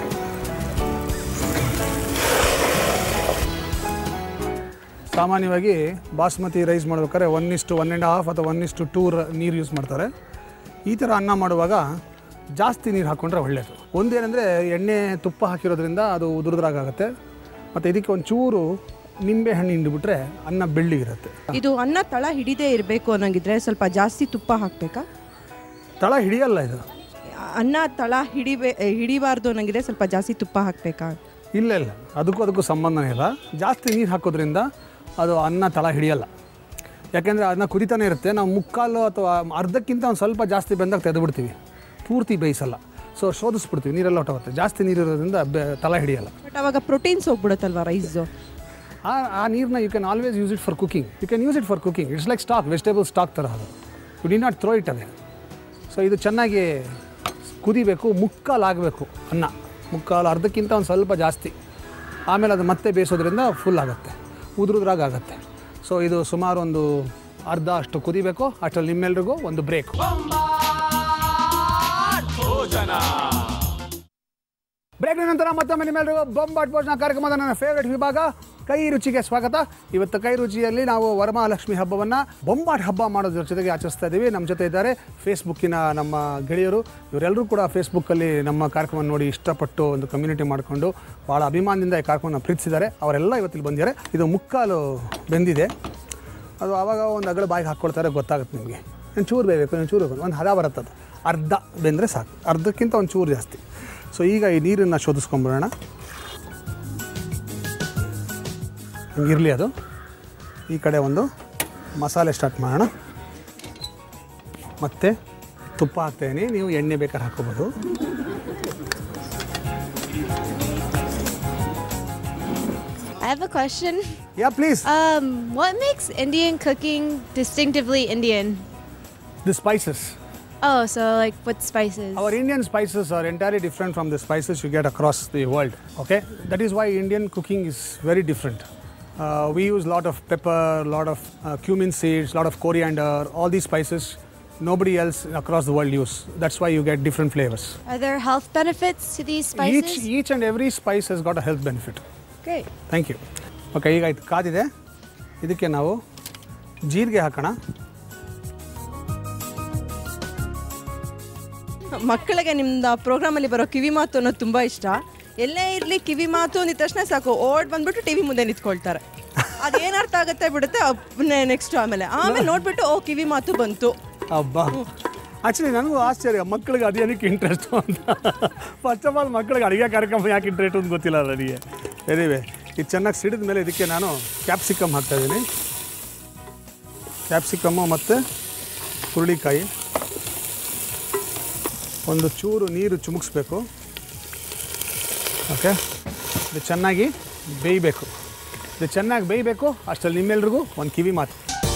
ಸಾಮಾನ್ಯವಾಗಿ ಬಾಸ್ಮತಿ ರೈಸ್ ಮಾಡ್ಬೇಕಾದ್ರೆ one is to one and half ಅಥವಾ ಒನ್ ಇಸ್ಟು ಟೂ ನೀರು ಯೂಸ್ ಮಾಡ್ತಾರೆ ಈ ಥರ ಅನ್ನ ಮಾಡುವಾಗ ಜಾಸ್ತಿ ನೀರು ಹಾಕ್ಕೊಂಡ್ರೆ ಒಳ್ಳೆಯದು ಒಂದೇನೆಂದರೆ ಎಣ್ಣೆ ತುಪ್ಪ ಹಾಕಿರೋದ್ರಿಂದ ಅದು ಉದುರುದ್ರಾಗುತ್ತೆ ಮತ್ತು ಇದಕ್ಕೆ ಒಂದು ಚೂರು ನಿಂಬೆ ಹಣ್ಣು ಹಿಂಡಿಬಿಟ್ರೆ ಅನ್ನ ಬೆಳ್ಳಿಗಿರುತ್ತೆ ಇದು ಅನ್ನ ತಳ ಹಿಡಿದೇ ಇರಬೇಕು ಅನ್ನಂಗಿದ್ರೆ ಸ್ವಲ್ಪ ಜಾಸ್ತಿ ತುಪ್ಪ ಹಾಕಬೇಕಾ ತಳ ಹಿಡಿಯಲ್ಲ ಇದು ಅನ್ನ ತಳ ಹಿಡಿಬೇ ಹಿಡಿಬಾರ್ದು ಅನ್ನಂಗಿದ್ರೆ ಸ್ವಲ್ಪ ಜಾಸ್ತಿ ತುಪ್ಪ ಹಾಕಬೇಕಾ ಇಲ್ಲ ಇಲ್ಲ ಅದಕ್ಕೂ ಅದಕ್ಕೂ ಸಂಬಂಧನೇ ಇಲ್ಲ ಜಾಸ್ತಿ ನೀರು ಹಾಕೋದ್ರಿಂದ ಅದು ಅನ್ನ ತಳ ಹಿಡಿಯಲ್ಲ ಯಾಕೆಂದರೆ ಅನ್ನ ಕುದಿತಾನೆ ಇರುತ್ತೆ ನಾವು ಮುಕ್ಕಾಲು ಅಥವಾ ಅರ್ಧಕ್ಕಿಂತ ಒಂದು ಸ್ವಲ್ಪ ಜಾಸ್ತಿ ಬೆಂದಾಗ ತೆಗೆದುಬಿಡ್ತೀವಿ ಪೂರ್ತಿ ಬೇಯಿಸಲ್ಲ ಸೊ ಶೋಧಿಸ್ಬಿಡ್ತೀವಿ ನೀರೆಲ್ಲ ಹೊಟ್ಟೋಗುತ್ತೆ ಜಾಸ್ತಿ ನೀರಿರೋದ್ರಿಂದ ಬೆ ತಳ ಹಿಡಿಯಲ್ಲ ಬಟ್ ಅವಾಗ ಪ್ರೋಟೀನ್ಸ್ ಹೋಗ್ಬಿಡುತ್ತಲ್ವಾ ರೈಸ್ದು ಆ ಆ ನೀರನ್ನ you can always use it for cooking you can use it for cooking it's like stock vegetable stock ಥರ ಅದು you do not throw it away so ಇದು ಚೆನ್ನಾಗಿ ಕುದಿಬೇಕು ಮುಕ್ಕಾಲು ಆಗಬೇಕು ಅನ್ನ ಮುಕ್ಕಾಲು ಅರ್ಧಕ್ಕಿಂತ ಒಂದು ಸ್ವಲ್ಪ ಜಾಸ್ತಿ ಆಮೇಲೆ ಅದು ಮತ್ತೆ ಬೇಯಿಸೋದ್ರಿಂದ ಫುಲ್ ಆಗುತ್ತೆ ಉದುರುದ್ರಾಗ ಆಗುತ್ತೆ ಸೊ ಇದು ಸುಮಾರು ಒಂದು ಅರ್ಧ ಅಷ್ಟು ಕುದಿಬೇಕು ಅಷ್ಟರಲ್ಲಿ ನಿಮ್ಮೆಲ್ರಿಗೂ ಒಂದು ಬ್ರೇಕ್ ಬ್ರೇಕ್ ನಂತರ ಮತ್ತೊಮ್ಮೆ ನಿಮ್ಮೆಲ್ಲರಿಗೂ ಬೊಂಬಾಟ್ ಭೋಜನ ಕಾರ್ಯಕ್ರಮದ ನನ್ನ ಫೇವ್ರೆಟ್ ವಿಭಾಗ ಕೈ ರುಚಿಗೆ ಸ್ವಾಗತ ಇವತ್ತು ಕೈ ರುಚಿಯಲ್ಲಿ ನಾವು ವರಮಹಾಲಕ್ಷ್ಮಿ ಹಬ್ಬವನ್ನು ಬೊಂಬಾಟ್ ಹಬ್ಬ ಮಾಡೋದ್ರ ಜೊತೆಗೆ ಆಚರಿಸ್ತಾ ಇದ್ದೀವಿ ನಮ್ಮ ಜೊತೆ ಇದ್ದಾರೆ ಫೇಸ್ಬುಕ್ಕಿನ ನಮ್ಮ ಗೆಳೆಯರು ಇವರೆಲ್ಲರೂ ಕೂಡ ಫೇಸ್ಬುಕ್ಕಲ್ಲಿ ನಮ್ಮ ಕಾರ್ಯಕ್ರಮ ನೋಡಿ ಇಷ್ಟಪಟ್ಟು ಒಂದು ಕಮ್ಯುನಿಟಿ ಮಾಡಿಕೊಂಡು ಭಾಳ ಅಭಿಮಾನದಿಂದ ಈ ಕಾರ್ಯಕ್ರಮನ ಪ್ರೀತಿಸಿದ್ದಾರೆ ಅವರೆಲ್ಲ ಇವತ್ತಿಲ್ಲಿ ಬಂದಿದ್ದಾರೆ ಇದು ಮುಕ್ಕಾಲು ಬೆಂದಿದೆ ಅದು ಆವಾಗ ಒಂದು ಅಗಳ ಬಾಯಿಗೆ ಹಾಕ್ಕೊಳ್ತಾರೆ ಗೊತ್ತಾಗುತ್ತೆ ನಿಮಗೆ ಒಂದು ಚೂರು ಬೇಯಬೇಕು ಒಂದು ಚೂರು ಬೇಕು ಒಂದು ಹದ ಬರುತ್ತೆ ಅದು ಅರ್ಧ ಬೆಂದರೆ ಸಾಕು ಅರ್ಧಕ್ಕಿಂತ ಒಂದು ಚೂರು ಜಾಸ್ತಿ ಸೊ ಈಗ ಈ ನೀರನ್ನು ಶೋಧಿಸ್ಕೊಂಬಿಡೋಣ ಹಿಂಗಿರಲಿ ಅದು ಈ ಕಡೆ ಒಂದು ಮಸಾಲೆ ಸ್ಟಾರ್ಟ್ ಮಾಡೋಣ ಮತ್ತು ತುಪ್ಪ ಹಾಕ್ತಾಯಿನಿ ನೀವು ಎಣ್ಣೆ ಬೇಕಾದ್ರೆ ಹಾಕೋಬೋದು I have a question. Yeah, please. Um, what makes Indian cooking distinctively Indian? The spices. Oh, so like what spices? Our Indian spices are entirely different from the spices you get across the world. Okay, that is why Indian cooking is very different. Uh, we use a lot of pepper, a lot of uh, cumin seeds, a lot of coriander, all these spices. Nobody else across the world use. That's why you get different flavors. Are there health benefits to these spices? Each each and every spice has got a health benefit. Great. Thank you okay ಈಗ ಇದು ಕಾದಿದೆ ಇದಕ್ಕೆ ನಾವು ಜೀರಿಗೆ ಹಾಕೋಣ ಮಕ್ಕಳಿಗೆ ನಿಮ್ದು ಪ್ರೋಗ್ರಾಮಲ್ಲಿ ಬರೋ ಕಿವಿ ಮಾತು ಅನ್ನೋದು ತುಂಬ ಇಷ್ಟ ಎಲ್ಲೇ ಇರಲಿ ಕಿವಿ ಮಾತು ಅಂದಿದ ತಕ್ಷಣ ಸಾಕು ಓಡ್ ಬಂದ್ಬಿಟ್ಟು ಟಿ ವಿ ಮುಂದೆ ನಿಂತ್ಕೊಳ್ತಾರೆ ಅದೇನು ಅರ್ಥ ಆಗುತ್ತೆ ಬಿಡುತ್ತೆ ನೆಕ್ಸ್ಟ್ ಆಮೇಲೆ ಆಮೇಲೆ ನೋಡ್ಬಿಟ್ಟು ಓ ಕಿವಿ ಮಾತು ಬಂತು ಅಬ್ಬಾ ಆ್ಯಕ್ಚುಲಿ ನನಗೂ ಆಶ್ಚರ್ಯ ಮಕ್ಕಳಿಗೆ ಅದೇನಕ್ಕೆ ಇಂಟ್ರೆಸ್ಟು ಅಂತ ಫಸ್ಟ್ ಆಫ್ ಆಲ್ ಮಕ್ಕಳಿಗೆ ಅಡುಗೆ ಕಾರ್ಯಕ್ರಮ ಯಾಕೆ ಇಂಟ್ರೆಸ್ಟ್ ಅಂತ ಗೊತ್ತಿಲ್ಲ ನನಗೆ ಎನಿವೆ ಇದು ಚೆನ್ನಾಗಿ ಸಿಡಿದ ಮೇಲೆ ಇದಕ್ಕೆ ನಾನು ಕ್ಯಾಪ್ಸಿಕಮ್ ಹಾಕ್ತಾಯಿದ್ದೀನಿ ಕ್ಯಾಪ್ಸಿಕಮ್ಮು ಮತ್ತು ಹುರುಳಿಕಾಯಿ ಒಂದು ಚೂರು ನೀರು ಚುಮುಕ್ಸ್ಬೇಕು ಓಕೆ ಇದು ಚೆನ್ನಾಗಿ ಬೇಯಬೇಕು ಇದು ಚೆನ್ನಾಗಿ ಬೇಯಬೇಕು ಅಷ್ಟರಲ್ಲಿ ನಿಮ್ಮೆಲ್ರಿಗೂ ಒಂದು ಕಿವಿ ಮಾತು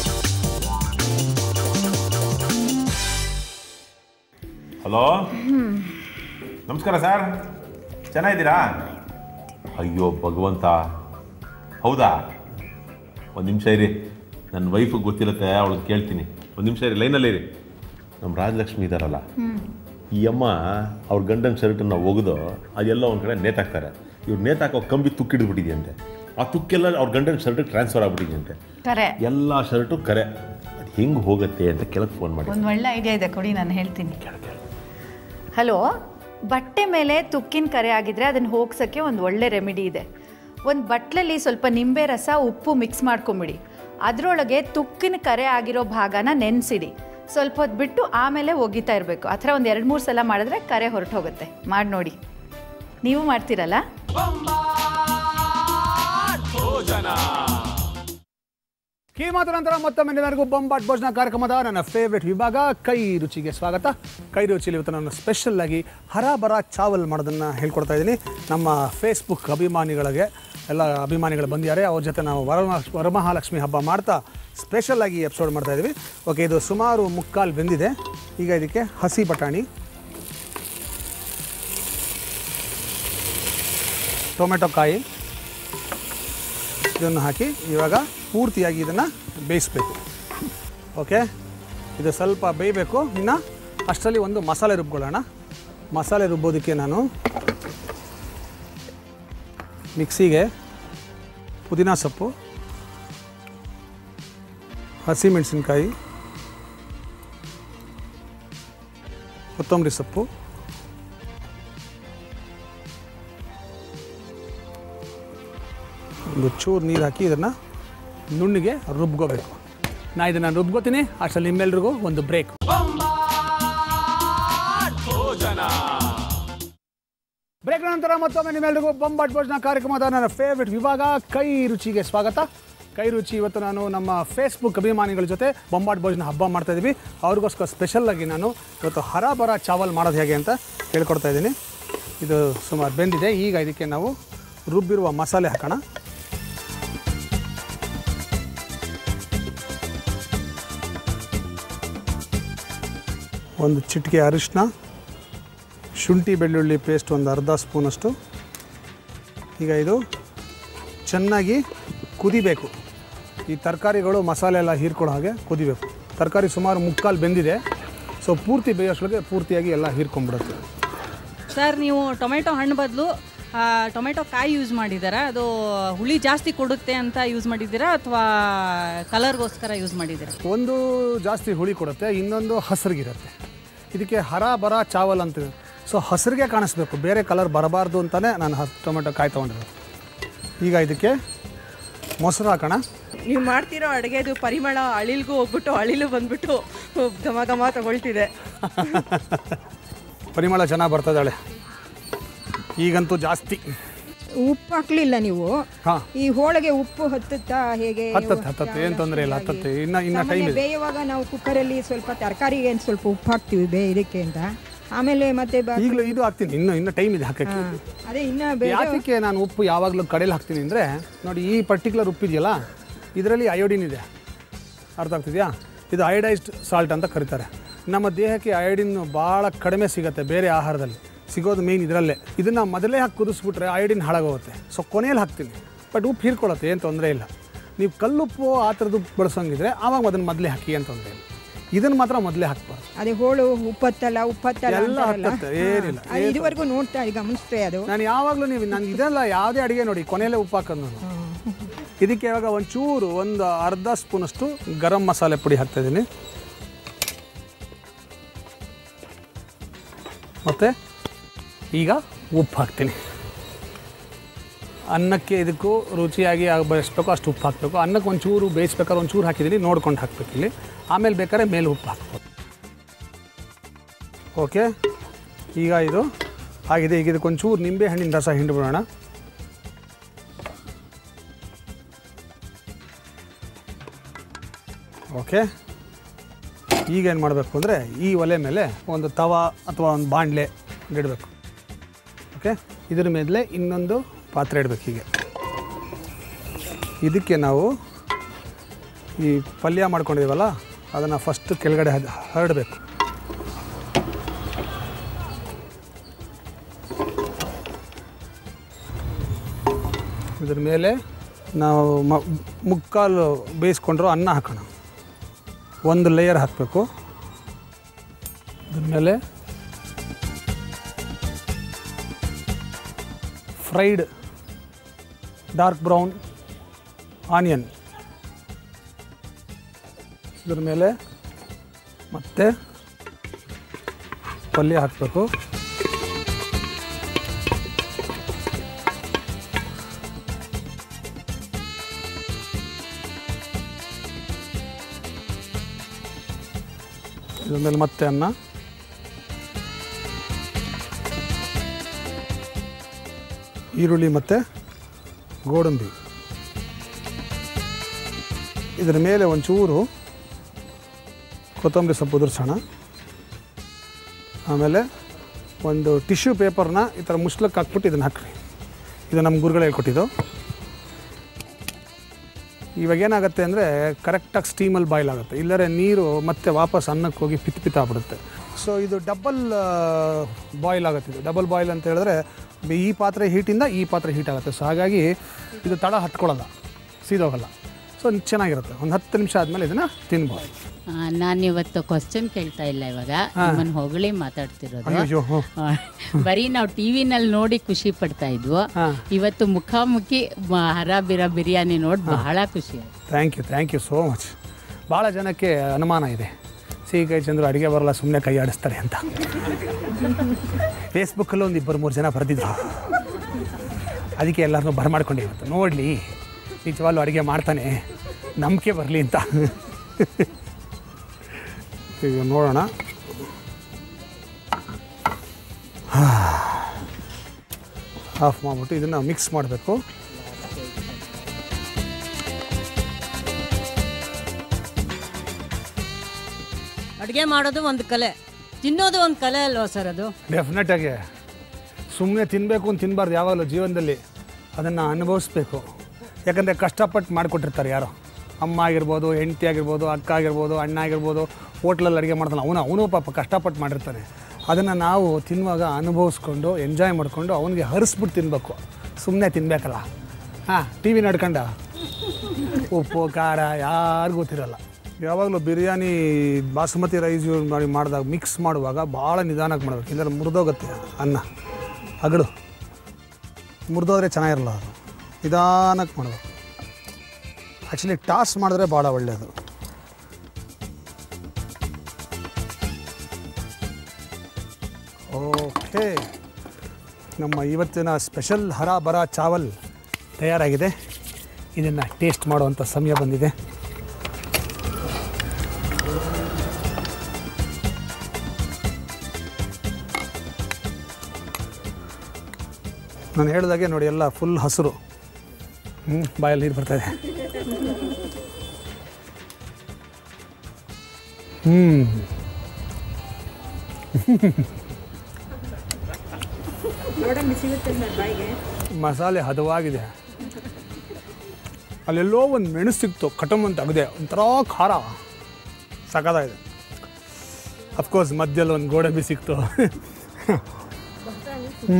ಹಲೋ ನಮಸ್ಕಾರ ಸರ್ ಚೆನ್ನಾಗಿದ್ದೀರಾ ಅಯ್ಯೋ ಭಗವಂತ ಹೌದಾ ಒಂದು ನಿಮಿಷ ಇರಿ ನನ್ನ ವೈಫಿಗೆ ಗೊತ್ತಿರುತ್ತೆ ಅವಳಿಗೆ ಕೇಳ್ತೀನಿ ಒಂದು ನಿಮಿಷ ಇರಿ ಲೈನಲ್ಲೇ ಇರಿ ನಮ್ಮ ರಾಜಲಕ್ಷ್ಮಿ ಇದ್ದಾರಲ್ಲ ಈ ಅಮ್ಮ ಅವ್ರ ಗಂಡನ ಶರ್ಟನ್ನು ಒಗೆದು ಅದೆಲ್ಲ ಒಂದು ಕಡೆ ನೇತಾಕ್ತಾರೆ ಇವ್ರು ನೇತಾಕೋ ಕಂಬಿ ತುಕ್ಕಿಡಿದ್ಬಿಟ್ಟಿದೆಯಂತೆ ಆ ತುಕ್ಕೆಲ್ಲ ಅವ್ರ ಗಂಡನ ಶರ್ಟಿಗೆ ಟ್ರಾನ್ಸ್ಫರ್ ಆಗ್ಬಿಟ್ಟಿದೆಯಂತೆ ಕರೆ ಎಲ್ಲ ಶರ್ಟು ಕರೆ ಅದು ಹೆಂಗೆ ಹೋಗುತ್ತೆ ಅಂತ ಕೆಳಗೆ ಫೋನ್ ಮಾಡಿ ಒಂದು ಒಳ್ಳೆ ಐಡಿಯಾ ಇದೆ ಕೊಡಿ ನಾನು ಹೇಳ್ತೀನಿ ಹಲೋ ಬಟ್ಟೆ ಮೇಲೆ ತುಕ್ಕಿನ ಕರೆ ಆಗಿದ್ರೆ ಅದನ್ನು ಹೋಗ್ಸೋಕ್ಕೆ ಒಂದು ಒಳ್ಳೆ ರೆಮಿಡಿ ಇದೆ ಒಂದು ಬಟ್ಲಲ್ಲಿ ಸ್ವಲ್ಪ ನಿಂಬೆ ರಸ ಉಪ್ಪು ಮಿಕ್ಸ್ ಮಾಡ್ಕೊಂಬಿಡಿ ಅದರೊಳಗೆ ತುಕ್ಕಿನ ಕರೆ ಆಗಿರೋ ಭಾಗನ ನೆನೆಸಿಡಿ ಸ್ವಲ್ಪ ಹೊತ್ತು ಬಿಟ್ಟು ಆಮೇಲೆ ಒಗಿತಾ ಇರಬೇಕು ಆ ಥರ ಒಂದು ಎರಡು ಮೂರು ಸಲ ಮಾಡಿದ್ರೆ ಕರೆ ಹೊರಟು ಹೋಗುತ್ತೆ ಮಾಡಿ ನೋಡಿ ನೀವು ಮಾಡ್ತೀರಲ್ಲ ಕೀ ಮಾತು ನಂತರ ಮತ್ತೊಮ್ಮೆ ನಿಮ್ಮೆಲ್ಲರಿಗೂ ಬೊಂಬಾಟ್ ಭೋಜನ ಕಾರ್ಯಕ್ರಮದ ನನ್ನ ಫೇವ್ರೆಟ್ ವಿಭಾಗ ಕೈ ರುಚಿಗೆ ಸ್ವಾಗತ ಕೈ ರುಚಿಲಿ ಇವತ್ತು ನಾನು ಸ್ಪೆಷಲ್ ಆಗಿ ಹರಾಬರ ಚಾವಲ್ ಮಾಡೋದನ್ನು ಹೇಳ್ಕೊಡ್ತಾ ಇದ್ದೀನಿ ನಮ್ಮ ಫೇಸ್ಬುಕ್ ಅಭಿಮಾನಿಗಳಿಗೆ ಎಲ್ಲ ಅಭಿಮಾನಿಗಳು ಬಂದಿದ್ದಾರೆ ಅವ್ರ ಜೊತೆ ನಾವು ವರಮ ವರಮಹಾಲಕ್ಷ್ಮಿ ಹಬ್ಬ ಮಾಡ್ತಾ ಸ್ಪೆಷಲ್ ಆಗಿ ಎಪಿಸೋಡ್ ಮಾಡ್ತಾ ಇದ್ದೀವಿ ಓಕೆ ಇದು ಸುಮಾರು ಮುಕ್ಕಾಲು ಬೆಂದಿದೆ ಈಗ ಇದಕ್ಕೆ ಹಸಿ ಬಟಾಣಿ ಟೊಮೆಟೊ ಕಾಯಿ ಇದನ್ನು ಹಾಕಿ ಇವಾಗ ಪೂರ್ತಿಯಾಗಿ ಇದನ್ನು ಬೇಯಿಸ್ಬೇಕು ಓಕೆ ಇದು ಸ್ವಲ್ಪ ಬೇಯಬೇಕು ಇನ್ನು ಅಷ್ಟರಲ್ಲಿ ಒಂದು ಮಸಾಲೆ ರುಬ್ಕೊಳ್ಳೋಣ ಮಸಾಲೆ ರುಬ್ಬೋದಕ್ಕೆ ನಾನು ಮಿಕ್ಸಿಗೆ ಪುದೀನ ಸೊಪ್ಪು ಹಸಿಮೆಣಸಿನ್ಕಾಯಿ ಕೊತ್ತಂಬರಿ ಸೊಪ್ಪು ಒಂದು ಚೂರು ನೀರು ಹಾಕಿ ಇದನ್ನು ನುಣ್ಣಿಗೆ ರುಬ್ಕೋಬೇಕು ನಾ ಇದನ್ನು ರುಬ್ಕೋತೀನಿ ಅಷ್ಟರಲ್ಲಿ ನಿಮ್ಮೆಲ್ರಿಗೂ ಒಂದು ಬ್ರೇಕ್ ಬ್ರೇಕ್ ನಂತರ ಮತ್ತೊಮ್ಮೆ ನಿಮ್ಮೆಲ್ರಿಗೂ ಬೊಂಬಾಟ್ ಭೋಜನ ಕಾರ್ಯಕ್ರಮದ ನನ್ನ ಫೇವ್ರೆಟ್ ವಿಭಾಗ ಕೈ ರುಚಿಗೆ ಸ್ವಾಗತ ಕೈ ರುಚಿ ಇವತ್ತು ನಾನು ನಮ್ಮ ಫೇಸ್ಬುಕ್ ಅಭಿಮಾನಿಗಳ ಜೊತೆ ಬೊಂಬಾಟ್ ಭೋಜನ ಹಬ್ಬ ಮಾಡ್ತಾ ಇದ್ದೀವಿ ಅವ್ರಿಗೋಸ್ಕರ ಸ್ಪೆಷಲ್ ಆಗಿ ನಾನು ಇವತ್ತು ಹರಾಬರ ಚಾವಲ್ ಮಾಡೋದು ಹೇಗೆ ಅಂತ ಹೇಳ್ಕೊಡ್ತಾ ಇದ್ದೀನಿ ಇದು ಸುಮಾರು ಬೆಂದಿದೆ ಈಗ ಇದಕ್ಕೆ ನಾವು ರುಬ್ಬಿರುವ ಮಸಾಲೆ ಹಾಕೋಣ ಒಂದು ಚಿಟಿಕೆ ಅರಿಶಿನ ಶುಂಠಿ ಬೆಳ್ಳುಳ್ಳಿ ಪೇಸ್ಟ್ ಒಂದು ಅರ್ಧ ಸ್ಪೂನಷ್ಟು ಈಗ ಇದು ಚೆನ್ನಾಗಿ ಕುದಿಬೇಕು ಈ ತರಕಾರಿಗಳು ಮಸಾಲೆ ಎಲ್ಲ ಹೀರ್ಕೊಳ್ಳೋ ಹಾಗೆ ಕುದಿಬೇಕು ತರಕಾರಿ ಸುಮಾರು ಮುಕ್ಕಾಲು ಬೆಂದಿದೆ ಸೊ ಪೂರ್ತಿ ಬೇಯೋಷ್ಟ್ರೊಳಗೆ ಪೂರ್ತಿಯಾಗಿ ಎಲ್ಲ ಹೀರ್ಕೊಂಡ್ಬಿಡುತ್ತೆ ಸರ್ ನೀವು ಟೊಮೆಟೊ ಹಣ್ಣು ಬದಲು ಟೊಮೆಟೊ ಕಾಯಿ ಯೂಸ್ ಮಾಡಿದ್ದೀರಾ ಅದು ಹುಳಿ ಜಾಸ್ತಿ ಕೊಡುತ್ತೆ ಅಂತ ಯೂಸ್ ಮಾಡಿದ್ದೀರಾ ಅಥವಾ ಕಲರ್ಗೋಸ್ಕರ ಯೂಸ್ ಮಾಡಿದ್ದೀರಾ ಒಂದು ಜಾಸ್ತಿ ಹುಳಿ ಕೊಡುತ್ತೆ ಇನ್ನೊಂದು ಹಸಿರಿಗಿರುತ್ತೆ ಇದಕ್ಕೆ ಹರ ಬರ ಚಾವಲ್ ಅಂತ ಸೊ ಹಸಿರಿಗೆ ಕಾಣಿಸ್ಬೇಕು ಬೇರೆ ಕಲರ್ ಬರಬಾರ್ದು ಅಂತಲೇ ನಾನು ಹ ಟೊಮೆಟೊ ಕಾಯಿ ತೊಗೊಂಡಿರೋದು ಈಗ ಇದಕ್ಕೆ ಮೊಸರು ಹಾಕೋಣ ನೀವು ಮಾಡ್ತಿರೋ ಅಡುಗೆದು ಪರಿಮಳ ಅಳಿಲ್ಗೂ ಹೋಗ್ಬಿಟ್ಟು ಅಳಿಲು ಬಂದ್ಬಿಟ್ಟು ಘಮ ಘಮ ತಗೊಳ್ತಿದೆ ಪರಿಮಳ ಚೆನ್ನಾಗಿ ಬರ್ತದಾಳೆ ಈಗಂತೂ ಜಾಸ್ತಿ ಉಪ್ಪು ಹಾಕ್ಲಿಲ್ಲ ನೀವು ಹಾಂ ಈ ಹೋಳಿಗೆ ಉಪ್ಪು ಹತ್ತುತ್ತಾ ಹೇಗೆ ಹತ್ತತ್ತೆ ಹತ್ತತ್ತೆ ಏನು ತೊಂದರೆ ಇಲ್ಲ ಹತ್ತತ್ತೆ ಇನ್ನು ಇನ್ನು ಟೈಮ್ ಸಾಮಾನ್ಯ ಇದೆ ಬೇಯುವಾಗ ನಾವು ಕುಕ್ಕರಲ್ಲಿ ಸ್ವಲ್ಪ ತರಕಾರಿಗೆ ಒಂದು ಸ್ವಲ್ಪ ಉಪ್ಪು ಹಾಕ್ತೀವಿ ಬೇ ಇದಕ್ಕೆ ಅಂತ ಆಮೇಲೆ ಮತ್ತೆ ಬಾ- ಈಗಲೂ ಇದು ಹಾಕ್ತೀನಿ ಇನ್ನು ಇನ್ನು ಟೈಮ್ ಇದೆ ಹಾಕಕ್ಕೆ ಅದೇ ಇನ್ನ ಬೇರೆ ಯಾತಕ್ಕೆ ನಾನು ಉಪ್ಪು ಯಾವಾಗಲೂ ಕಡೆಯಲ್ಲಿ ಹಾಕ್ತೀನಿ ಅಂದರೆ ನೋಡಿ ಈ ಪರ್ಟಿಕ್ಯುಲರ್ ಉಪ್ಪು ಇದೆಯಲ್ಲ ಇದರಲ್ಲಿ ಅಯೋಡಿನ್ ಇದೆ ಅರ್ಥ ಆಗ್ತಿದೆಯಾ ಇದು ಅಯೋಡೈಸ್ಡ್ ಸಾಲ್ಟ್ ಅಂತ ಕರೀತಾರೆ ನಮ್ಮ ದೇಹಕ್ಕೆ ಅಯೋಡಿನ್ ಭಾಳ ಕಡಿಮೆ ಸಿಗುತ್ತೆ ಬೇರೆ ಆಹಾರದಲ್ಲಿ ಸಿಗೋದು ಮೇಯ್ನ್ ಇದರಲ್ಲೇ ಇದನ್ನು ಮೊದಲೇ ಹಾಕಿ ಕುದಿಸ್ಬಿಟ್ರೆ ಅಯೋಡಿನ್ ಹಾಳಾಗೋಗುತ್ತೆ ಸೊ ಕೊನೆಯಲ್ಲಿ ಹಾಕ್ತೀನಿ ಬಟ್ ಉಪ್ಪು ಹೀರ್ಕೊಳ್ಳುತ್ತೆ ಏನು ತೊಂದರೆ ಇಲ್ಲ ನೀವು ಕಲ್ಲುಪ್ಪು ಆ ಥರದ್ದು ಉಪ್ಪು ಬಳಸೋಂಗಿದ್ರೆ ಆವಾಗ ಅದನ್ನು ಮೊದಲೇ ಹಾಕಿ ಏನು ತೊಂದರೆ ಇಲ್ಲ ಇದನ್ನು ಮಾತ್ರ ಮೊದಲೇ ಹಾಕ್ಬಾರ್ದು ಅದೇ ಹೋಳು ಉಪ್ಪತ್ತಲ್ಲ ಉಪ್ಪತ್ತಲ್ಲ ಎಲ್ಲ ಅಂತಾರಲ್ಲ. ಹತ್ತತ್ತೆ, ಏನಿಲ್ಲ, ಹಾ, ಅದು ಇದುವರೆಗೂ ನೋಡ್ತಾ ಗಮನಿಸ್ತೇ ಅದು ನಾನು ಯಾವಾಗಲೂ ನೀವು ನಾನು ಇದೆಲ್ಲ ಯಾವುದೇ ಅಡುಗೆ ನೋಡಿ ಕೊನೆಯಲ್ಲೇ ಉಪ್ಪು ಹಾಕೋದು ನಾನು ಇದಕ್ಕೆ ಇವಾಗ ಒಂಚೂರು ಒಂದು ಅರ್ಧ ಸ್ಪೂನಷ್ಟು ಗರಂ ಮಸಾಲೆ ಪುಡಿ ಹಾಕ್ತಾ ಇದ್ದೀನಿ ಮತ್ತು ಈಗ ಉಪ್ಪು ಹಾಕ್ತೀನಿ ಅನ್ನಕ್ಕೆ ಇದಕ್ಕೂ ರುಚಿಯಾಗಿ ಆಗ ಎಷ್ಟು ಅಷ್ಟು ಉಪ್ಪು ಹಾಕಬೇಕು ಅನ್ನಕ್ಕೆ ಒಂಚೂರು ಬೇಯಿಸ್ಬೇಕಾದ್ರೆ ಒಂಚೂರು ಹಾಕಿದ್ದೀನಿ ನೋಡ್ಕೊಂಡು ಹಾಕ್ಬೇಕು ಇಲ್ಲಿ ಆಮೇಲೆ ಬೇಕಾದ್ರೆ ಮೇಲೆ ಉಪ್ಪು ಹಾಕ್ಬೋದು ಓಕೆ ಈಗ ಇದು ಆಗಿದೆ ಈಗ ಇದಕ್ಕೆ ಒಂಚೂರು ನಿಂಬೆ ಹಣ್ಣಿನ ರಸ ಹಿಂಡ್ಬಿಡೋಣ ಓಕೆ ಈಗ ಏನು ಮಾಡಬೇಕು ಅಂದರೆ ಈ ಒಲೆ ಮೇಲೆ ಒಂದು ತವ ಅಥವಾ ಒಂದು ಬಾಣಲೆ ಇಡಬೇಕು ಓಕೆ ಇದ್ರ ಮೇಲೆ ಇನ್ನೊಂದು ಪಾತ್ರೆ ಇಡಬೇಕು ಹೀಗೆ ಇದಕ್ಕೆ ನಾವು ಈ ಪಲ್ಯ ಮಾಡ್ಕೊಂಡಿದ್ದೀವಲ್ಲ ಅದನ್ನು ಫಸ್ಟ್ ಕೆಳಗಡೆ ಹದ್- ಹರಡಬೇಕು ಇದ್ರ ಮೇಲೆ ನಾವು ಮ ಮುಕ್ಕಾಲು ಬೇಯಿಸ್ಕೊಂಡ್ರು ಅನ್ನ ಹಾಕೋಣ ಒಂದು ಲೇಯರ್ ಹಾಕಬೇಕು ಇದ್ರ ಮೇಲೆ ಫ್ರೈಡ್ ಡಾರ್ಕ್ ಬ್ರೌನ್ ಆನಿಯನ್ ಇದ್ರ ಮೇಲೆ ಮತ್ತೆ ಪಲ್ಯ ಹಾಕಬೇಕು ಇದ್ರ ಮೇಲೆ ಮತ್ತೆ ಅನ್ನ ಈರುಳ್ಳಿ ಮತ್ತು ಗೋಡಂಬಿ ಇದರ ಮೇಲೆ ಒಂಚೂರು ಕೊತ್ತಂಬರಿ ಸೊಪ್ಪು ಉದುರ್ಸೋಣ ಆಮೇಲೆ ಒಂದು ಟಿಶ್ಯೂ ಪೇಪರ್ನ ಈ ಥರ ಮುಸ್ಲಕ್ಕೆ ಹಾಕ್ಬಿಟ್ಟು ಇದನ್ನು ಹಾಕ್ರಿ ಇದು ನಮ್ಮ ಗುರುಗಳು ಹೇಳ್ಕೊಟ್ಟಿದ್ದು ಇವಾಗ ಏನಾಗುತ್ತೆ ಅಂದರೆ ಕರೆಕ್ಟಾಗಿ ಸ್ಟೀಮಲ್ಲಿ ಬಾಯ್ಲ್ ಆಗುತ್ತೆ ಇಲ್ಲರೆ ನೀರು ಮತ್ತೆ ವಾಪಸ್ ಅನ್ನಕ್ಕೆ ಹೋಗಿ ಪಿತ್ ಪಿತ್ ಆಗ್ಬಿಡುತ್ತೆ ಸೊ ಇದು ಡಬಲ್ ಬಾಯ್ಲ್ ಆಗುತ್ತೆ ಇದು ಡಬಲ್ ಬಾಯ್ಲ್ ಅಂತ ಹೇಳಿದ್ರೆ ಬೆ- ಈ ಪಾತ್ರೆ ಹೀಟಿಂದ ಈ ಪಾತ್ರೆ ಹೀಟ್ ಆಗುತ್ತೆ ಸೊ ಹಾಗಾಗಿ ಇದು ತಡ ಹತ್ಕೊಳ್ಳಲ್ಲ ಸೀದೋಗಲ್ಲ ಸೊ ಸೊ ಚೆನ್ನಾಗಿರುತ್ತೆ ಒಂದು ಹತ್ತು ನಿಮಿಷ ಆದಮೇಲೆ ಇದನ್ನು ತಿನ್ಬೋದು ನಾನು ಇವತ್ತು ಕ್ವಶನ್ ಕೇಳ್ತಾ ಇಲ್ಲ ಇವಾಗ ನಿಮ್ಮನ್ನು ಹೊಗಳಿ ಮಾತಾಡ್ತಿರೋದು ಅಯ್ಯೋ, ಹ್ಞೂ. ಆ, ಬರೀ ನಾವು ಟಿ ವಿನಲ್ಲಿ ನೋಡಿ ಖುಷಿ ಪಡ್ತಾ ಇದ್ವು ಇವತ್ತು ಮುಖಾಮುಖಿ ಮ- ಹರ ಬಿರ ಬಿರಿಯಾನಿ ನೋಡಿ ಬಹಳ ಖುಷಿ ಆಯ್ತು thank you thank you so much ಭಾಳ ಜನಕ್ಕೆ ಅನುಮಾನ ಇದೆ ಸಿಹಿಕಾಯಿ ಚಂದ್ರು ಅಡುಗೆ ಬರಲ್ಲ ಸುಮ್ಮನೆ ಕೈ ಆಡಿಸ್ತಾರೆ ಅಂತ ಫೇಸ್ಬುಕ್ಕಲ್ಲೂ ಒಂದು ಇಬ್ಬರು ಮೂರು ಜನ ಬರೆದಿದ್ರು ಅದಕ್ಕೆ ಎಲ್ಲರನ್ನೂ ಬರಮಾಡ್ಕೊಂಡೆ ಇವತ್ತು ನೋಡಲಿ ನಿಜವಾಗ್ಲೂ ಅಡುಗೆ ಮಾಡ್ತಾನೆ ನಂಬಿಕೆ ಬರಲಿ ಅಂತ ಈಗ ನೋಡೋಣ ಆಫ್ ಮಾಡಿಬಿಟ್ಟು ಇದನ್ನು ಮಿಕ್ಸ್ ಮಾಡಬೇಕು ಅಡುಗೆ ಮಾಡೋದು ಒಂದು ಕಲೆ ತಿನ್ನೋದು ಒಂದು ಕಲೆ ಅಲ್ವಾ ಸರ್ ಅದು ಡೆಫಿನೆಟಾಗಿ ಸುಮ್ಮನೆ ತಿನ್ನಬೇಕು ಅಂತ ತಿನ್ನಬಾರ್ದು ಯಾವಾಗಲೂ ಜೀವನದಲ್ಲಿ ಅದನ್ನು ಅನುಭವಿಸ್ಬೇಕು ಯಾಕಂದರೆ ಕಷ್ಟಪಟ್ಟು ಮಾಡಿಕೊಟ್ಟಿರ್ತಾರೆ ಯಾರೋ ಅಮ್ಮ ಆಗಿರ್ಬೋದು ಹೆಂಡತಿ ಆಗಿರ್ಬೋದು ಅಕ್ಕ ಆಗಿರ್ಬೋದು ಅಣ್ಣ ಆಗಿರ್ಬೋದು ಹೋಟ್ಲಲ್ಲಿ ಅಡುಗೆ ಮಾಡ್ತಾನೆ ಅವನು ಅವನು ಪಾಪ ಕಷ್ಟಪಟ್ಟು ಮಾಡಿರ್ತಾನೆ ಅದನ್ನು ನಾವು ತಿನ್ನುವಾಗ ಅನುಭವಿಸ್ಕೊಂಡು ಎಂಜಾಯ್ ಮಾಡಿಕೊಂಡು ಅವನಿಗೆ ಹರಿಸ್ಬಿಟ್ಟು ತಿನ್ನಬೇಕು ಸುಮ್ಮನೆ ತಿನ್ನಬೇಕಲ್ಲ ಹಾಂ ಟಿ ವಿ ನೋಡ್ಕೊಂಡ ಉಪ್ಪು ಖಾರ ಯಾರಿಗೂ ಗೊತ್ತಿರಲ್ಲ ಯಾವಾಗಲೂ ಬಿರಿಯಾನಿ ಬಾಸುಮತಿ ರೈಸ್ ಯೂಸ್ ಮಾಡಿ ಮಾಡಿದಾಗ ಮಿಕ್ಸ್ ಮಾಡುವಾಗ ಭಾಳ ನಿಧಾನಕ್ಕೆ ಮಾಡಬೇಕು ಇಲ್ಲಾಂದ್ರೆ ಮುರಿದೋಗುತ್ತೆ ಅನ್ನ ಅಗಡು ಮುರಿದೋದ್ರೆ ಚೆನ್ನಾಗಿರಲ್ಲ ಅದು ನಿಧಾನಕ್ಕೆ ಮಾಡಬೇಕು ಆ್ಯಕ್ಚುಲಿ ಟಾಸ್ ಮಾಡಿದ್ರೆ ಭಾಳ ಒಳ್ಳೆಯದು ಓಕೆ ನಮ್ಮ ಇವತ್ತಿನ ಸ್ಪೆಷಲ್ ಹರ ಬರ ಚಾವಲ್ ತಯಾರಾಗಿದೆ ಇದನ್ನು ಟೇಸ್ಟ್ ಮಾಡುವಂಥ ಸಮಯ ಬಂದಿದೆ ನಾನು ಹೇಳಿದಾಗೆ ನೋಡಿ ಎಲ್ಲ ಫುಲ್ ಹಸಿರು ಹ್ಞೂ ಬಾಯಲ್ಲಿ ನೀರು ಬರ್ತಾಯಿದೆ ಹ್ಞೂ ಗೋಡಂಬಿ ಸಿಗುತ್ತೆ ಸರ್ ಬಾಯಿಗೆ ಮಸಾಲೆ ಹದವಾಗಿದೆ ಅಲ್ಲೆಲ್ಲೋ ಒಂದು ಮೆಣಸು ಸಿಕ್ತು ಕಟಮ್ ಅಂತ ಅಗದೆ ಒಂಥರ ಖಾರ ಸಖತ್ತಾಗಿದೆ ಅಫ್ಕೋರ್ಸ್ ಮಧ್ಯದಲ್ಲಿ ಒಂದು ಗೋಡಂಬಿ ಸಿಕ್ತು ಹ್ಞೂ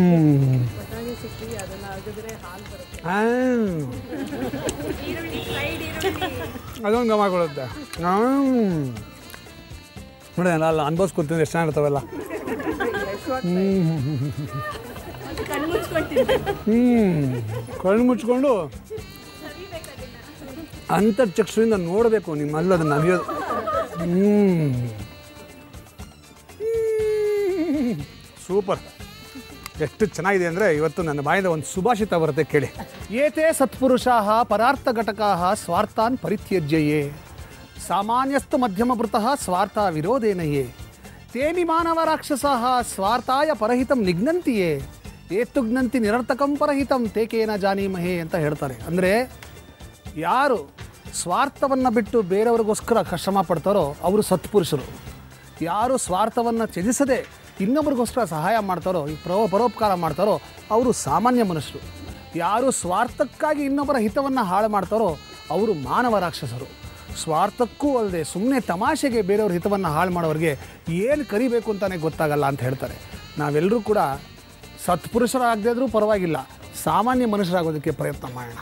ಅದೊಂದು ಗಮ ಕೊಡುತ್ತೆ ನೋಡಿ ಅಲ್ಲ ಅನ್ಭವಿಸ್ಕೊತೀನಿ ಎಷ್ಟು ಚೆನ್ನಾಗಿರ್ತಾವೆಲ್ಲ ಹ್ಞೂ ಕಣ್ಣು ಮುಚ್ಕೊಂಡು ಅಂತರ್ಚಕ್ಷುರಿಂದ ನೋಡಬೇಕು ನಿಮ್ಮಲ್ಲಿ ಅದನ್ನು ನಗಿಯೋದು ಹ್ಞೂ ಸೂಪರ್ ಎಷ್ಟು ಚೆನ್ನಾಗಿದೆ ಅಂದರೆ ಇವತ್ತು ನನ್ನ ಬಾಯಿಂದ ಒಂದು ಸುಭಾಷಿತ ಬರುತ್ತೆ ಕೇಳಿ ಏತೇ ಸತ್ಪುರುಷಾ ಪರಾರ್ಥ ಘಟಕಾ ಸ್ವಾರ್ಥಾನ್ ಪರಿತ್ಯಜ್ಯಯೇ ಸಾಮಾನ್ಯಸ್ತು ಮಧ್ಯಮಭೃತಃ ಸ್ವಾರ್ಥ ವಿರೋಧೇನಯೇ ತೇನಿ ಮಾನವ ರಾಕ್ಷಸಃ ಸ್ವಾರ್ಥಾಯ ಪರಹಿತಂ ನಿಘ್ನಂತಿಯೇ ಏತುಗ್ನಂತಿ ನಿರರ್ಥಕಂ ಪರಹಿತಂ ತೇಕೇನ ಜಾನೀಮಹೇ ಅಂತ ಹೇಳ್ತಾರೆ ಅಂದರೆ ಯಾರು ಸ್ವಾರ್ಥವನ್ನು ಬಿಟ್ಟು ಬೇರೆಯವ್ರಿಗೋಸ್ಕರ ಶ್ರಮ ಪಡ್ತಾರೋ ಅವರು ಸತ್ಪುರುಷರು ಯಾರು ಸ್ವಾರ್ಥವನ್ನು ತ್ಯಜಿಸದೆ ಇನ್ನೊಬ್ರಿಗೋಸ್ಕರ ಸಹಾಯ ಮಾಡ್ತಾರೋ ಈ ಪ್ರೋ ಪರೋಪಕಾರ ಮಾಡ್ತಾರೋ ಅವರು ಸಾಮಾನ್ಯ ಮನುಷ್ಯರು ಯಾರು ಸ್ವಾರ್ಥಕ್ಕಾಗಿ ಇನ್ನೊಬ್ಬರ ಹಿತವನ್ನು ಹಾಳು ಮಾಡ್ತಾರೋ ಅವರು ಮಾನವ ರಾಕ್ಷಸರು ಸ್ವಾರ್ಥಕ್ಕೂ ಅಲ್ಲದೆ ಸುಮ್ಮನೆ ತಮಾಷೆಗೆ ಬೇರೆಯವ್ರ ಹಿತವನ್ನು ಹಾಳು ಮಾಡೋರಿಗೆ ಏನು ಕರಿಬೇಕು ಅಂತಲೇ ಗೊತ್ತಾಗಲ್ಲ ಅಂತ ಹೇಳ್ತಾರೆ ನಾವೆಲ್ಲರೂ ಕೂಡ ಸತ್ಪುರುಷರಾಗದೇ ಇದ್ರೂ ಪರವಾಗಿಲ್ಲ ಸಾಮಾನ್ಯ ಮನುಷ್ಯರಾಗೋದಕ್ಕೆ ಪ್ರಯತ್ನ ಮಾಡೋಣ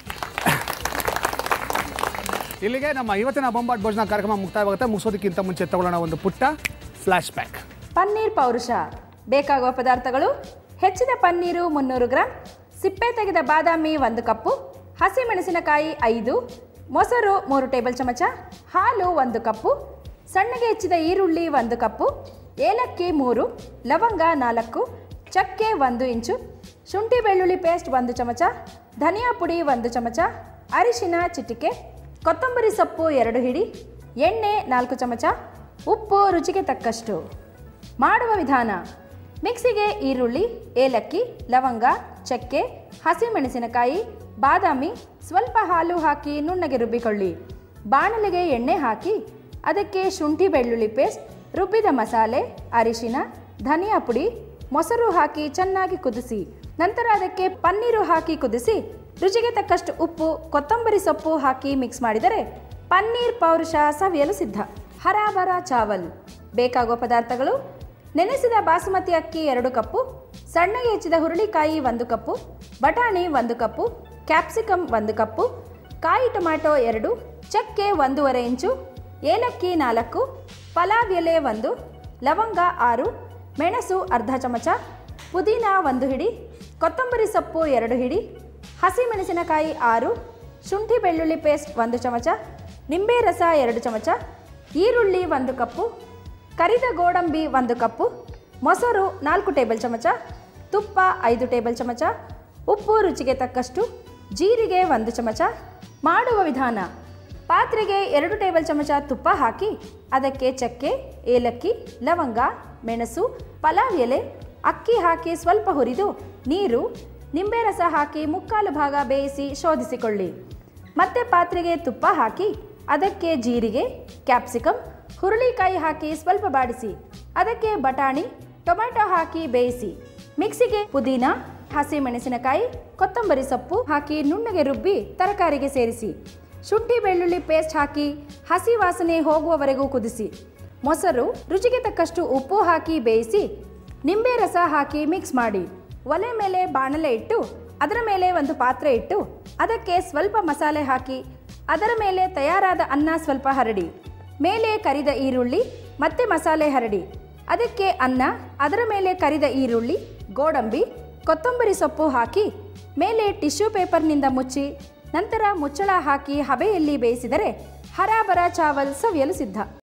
ಇಲ್ಲಿಗೆ ನಮ್ಮ ಇವತ್ತಿನ ಬೊಂಬಾಟ್ ಭೋಜನ ಕಾರ್ಯಕ್ರಮ ಮುಕ್ತಾಯವಾಗುತ್ತೆ ಮುಗಿಸೋದಕ್ಕಿಂತ ಮುಂಚೆ ತಗೊಳ್ಳೋಣ ಒಂದು ಪುಟ್ಟ ಫ್ಲ್ಯಾಶ್ ಬ್ಯಾಕ್ ಪನ್ನೀರ್ ಪೌರುಷ ಬೇಕಾಗುವ ಪದಾರ್ಥಗಳು ಹೆಚ್ಚಿದ ಪನ್ನೀರು ಮುನ್ನೂರು ಗ್ರಾಂ ಸಿಪ್ಪೆ ತೆಗೆದ ಬಾದಾಮಿ ಒಂದು ಕಪ್ಪು ಹಸಿಮೆಣಸಿನಕಾಯಿ ಐದು ಮೊಸರು ಮೂರು ಟೇಬಲ್ ಚಮಚ ಹಾಲು ಒಂದು ಕಪ್ಪು ಸಣ್ಣಗೆ ಹೆಚ್ಚಿದ ಈರುಳ್ಳಿ ಒಂದು ಕಪ್ಪು ಏಲಕ್ಕಿ ಮೂರು ಲವಂಗ ನಾಲ್ಕು ಚಕ್ಕೆ ಒಂದು ಇಂಚು ಶುಂಠಿ ಬೆಳ್ಳುಳ್ಳಿ ಪೇಸ್ಟ್ ಒಂದು ಚಮಚ ಧನಿಯಾ ಪುಡಿ ಒಂದು ಚಮಚ ಅರಿಶಿನ ಚಿಟಿಕೆ ಕೊತ್ತಂಬರಿ ಸೊಪ್ಪು ಎರಡು ಹಿಡಿ ಎಣ್ಣೆ ನಾಲ್ಕು ಚಮಚ ಉಪ್ಪು ರುಚಿಗೆ ತಕ್ಕಷ್ಟು ಮಾಡುವ ವಿಧಾನ ಮಿಕ್ಸಿಗೆ ಈರುಳ್ಳಿ ಏಲಕ್ಕಿ ಲವಂಗ ಚಕ್ಕೆ ಹಸಿಮೆಣಸಿನಕಾಯಿ ಬಾದಾಮಿ ಸ್ವಲ್ಪ ಹಾಲು ಹಾಕಿ ನುಣ್ಣಗೆ ರುಬ್ಬಿಕೊಳ್ಳಿ ಬಾಣಲೆಗೆ ಎಣ್ಣೆ ಹಾಕಿ ಅದಕ್ಕೆ ಶುಂಠಿ ಬೆಳ್ಳುಳ್ಳಿ ಪೇಸ್ಟ್ ರುಬ್ಬಿದ ಮಸಾಲೆ ಅರಿಶಿನ ಧನಿಯಾ ಪುಡಿ ಮೊಸರು ಹಾಕಿ ಚೆನ್ನಾಗಿ ಕುದಿಸಿ ನಂತರ ಅದಕ್ಕೆ ಪನ್ನೀರು ಹಾಕಿ ಕುದಿಸಿ ರುಚಿಗೆ ತಕ್ಕಷ್ಟು ಉಪ್ಪು ಕೊತ್ತಂಬರಿ ಸೊಪ್ಪು ಹಾಕಿ ಮಿಕ್ಸ್ ಮಾಡಿದರೆ ಪನ್ನೀರ್ ಪೌರುಷ ಸವಿಯಲು ಸಿದ್ಧ ಹರಾಬರ ಚಾವಲ್ ಬೇಕಾಗುವ ಪದಾರ್ಥಗಳು ನೆನೆಸಿದ ಬಾಸುಮತಿ ಅಕ್ಕಿ ಎರಡು ಕಪ್ಪು ಸಣ್ಣಗೆ ಹೆಚ್ಚಿದ ಹುರುಳಿಕಾಯಿ ಒಂದು ಕಪ್ಪು ಬಟಾಣಿ ಒಂದು ಕಪ್ಪು ಕ್ಯಾಪ್ಸಿಕಮ್ ಒಂದು ಕಪ್ಪು ಕಾಯಿ ಟೊಮ್ಯಾಟೊ ಎರಡು ಚಕ್ಕೆ ಒಂದೂವರೆ ಇಂಚು ಏಲಕ್ಕಿ ನಾಲ್ಕು ಪಲಾವ್ ಎಲೆ ಒಂದು ಲವಂಗ ಆರು ಮೆಣಸು ಅರ್ಧ ಚಮಚ ಪುದೀನ ಒಂದು ಹಿಡಿ ಕೊತ್ತಂಬರಿ ಸೊಪ್ಪು ಎರಡು ಹಿಡಿ ಹಸಿಮೆಣಸಿನಕಾಯಿ ಆರು ಶುಂಠಿ ಬೆಳ್ಳುಳ್ಳಿ ಪೇಸ್ಟ್ ಒಂದು ಚಮಚ ನಿಂಬೆ ರಸ ಎರಡು ಚಮಚ ಈರುಳ್ಳಿ ಒಂದು ಕಪ್ಪು ಕರಿದ ಗೋಡಂಬಿ ಒಂದು ಕಪ್ಪು ಮೊಸರು ನಾಲ್ಕು ಟೇಬಲ್ ಚಮಚ ತುಪ್ಪ ಐದು ಟೇಬಲ್ ಚಮಚ ಉಪ್ಪು ರುಚಿಗೆ ತಕ್ಕಷ್ಟು ಜೀರಿಗೆ ಒಂದು ಚಮಚ ಮಾಡುವ ವಿಧಾನ ಪಾತ್ರೆಗೆ ಎರಡು ಟೇಬಲ್ ಚಮಚ ತುಪ್ಪ ಹಾಕಿ ಅದಕ್ಕೆ ಚಕ್ಕೆ ಏಲಕ್ಕಿ ಲವಂಗ ಮೆಣಸು ಪಲಾವ್ ಎಲೆ ಅಕ್ಕಿ ಹಾಕಿ ಸ್ವಲ್ಪ ಹುರಿದು ನೀರು ನಿಂಬೆ ರಸ ಹಾಕಿ ಮುಕ್ಕಾಲು ಭಾಗ ಬೇಯಿಸಿ ಶೋಧಿಸಿಕೊಳ್ಳಿ ಮತ್ತೆ ಪಾತ್ರೆಗೆ ತುಪ್ಪ ಹಾಕಿ ಅದಕ್ಕೆ ಜೀರಿಗೆ ಕ್ಯಾಪ್ಸಿಕಮ್ ಹುರುಳಿಕಾಯಿ ಹಾಕಿ ಸ್ವಲ್ಪ ಬಾಡಿಸಿ ಅದಕ್ಕೆ ಬಟಾಣಿ ಟೊಮೆಟೊ ಹಾಕಿ ಬೇಯಿಸಿ ಮಿಕ್ಸಿಗೆ ಪುದೀನ ಹಸಿ ಮೆಣಸಿನಕಾಯಿ ಕೊತ್ತಂಬರಿ ಸೊಪ್ಪು ಹಾಕಿ ನುಣ್ಣಗೆ ರುಬ್ಬಿ ತರಕಾರಿಗೆ ಸೇರಿಸಿ ಶುಂಠಿ ಬೆಳ್ಳುಳ್ಳಿ ಪೇಸ್ಟ್ ಹಾಕಿ ಹಸಿ ವಾಸನೆ ಹೋಗುವವರೆಗೂ ಕುದಿಸಿ ಮೊಸರು ರುಚಿಗೆ ತಕ್ಕಷ್ಟು ಉಪ್ಪು ಹಾಕಿ ಬೇಯಿಸಿ ನಿಂಬೆ ರಸ ಹಾಕಿ ಮಿಕ್ಸ್ ಮಾಡಿ ಒಲೆ ಮೇಲೆ ಬಾಣಲೆ ಇಟ್ಟು ಅದರ ಮೇಲೆ ಒಂದು ಪಾತ್ರೆ ಇಟ್ಟು ಅದಕ್ಕೆ ಸ್ವಲ್ಪ ಮಸಾಲೆ ಹಾಕಿ ಅದರ ಮೇಲೆ ತಯಾರಾದ ಅನ್ನ ಸ್ವಲ್ಪ ಹರಡಿ ಮೇಲೆ ಕರಿದ ಈರುಳ್ಳಿ ಮತ್ತೆ ಮಸಾಲೆ ಹರಡಿ ಅದಕ್ಕೆ ಅನ್ನ ಅದರ ಮೇಲೆ ಕರಿದ ಈರುಳ್ಳಿ ಗೋಡಂಬಿ ಕೊತ್ತಂಬರಿ ಸೊಪ್ಪು ಹಾಕಿ ಮೇಲೆ ಟಿಶ್ಯೂ ಪೇಪರ್ನಿಂದ ಮುಚ್ಚಿ ನಂತರ ಮುಚ್ಚಳ ಹಾಕಿ ಹಬೆಯಲ್ಲಿ ಬೇಯಿಸಿದರೆ ಹರಾಬರ ಚಾವಲ್ ಸವಿಯಲು ಸಿದ್ಧ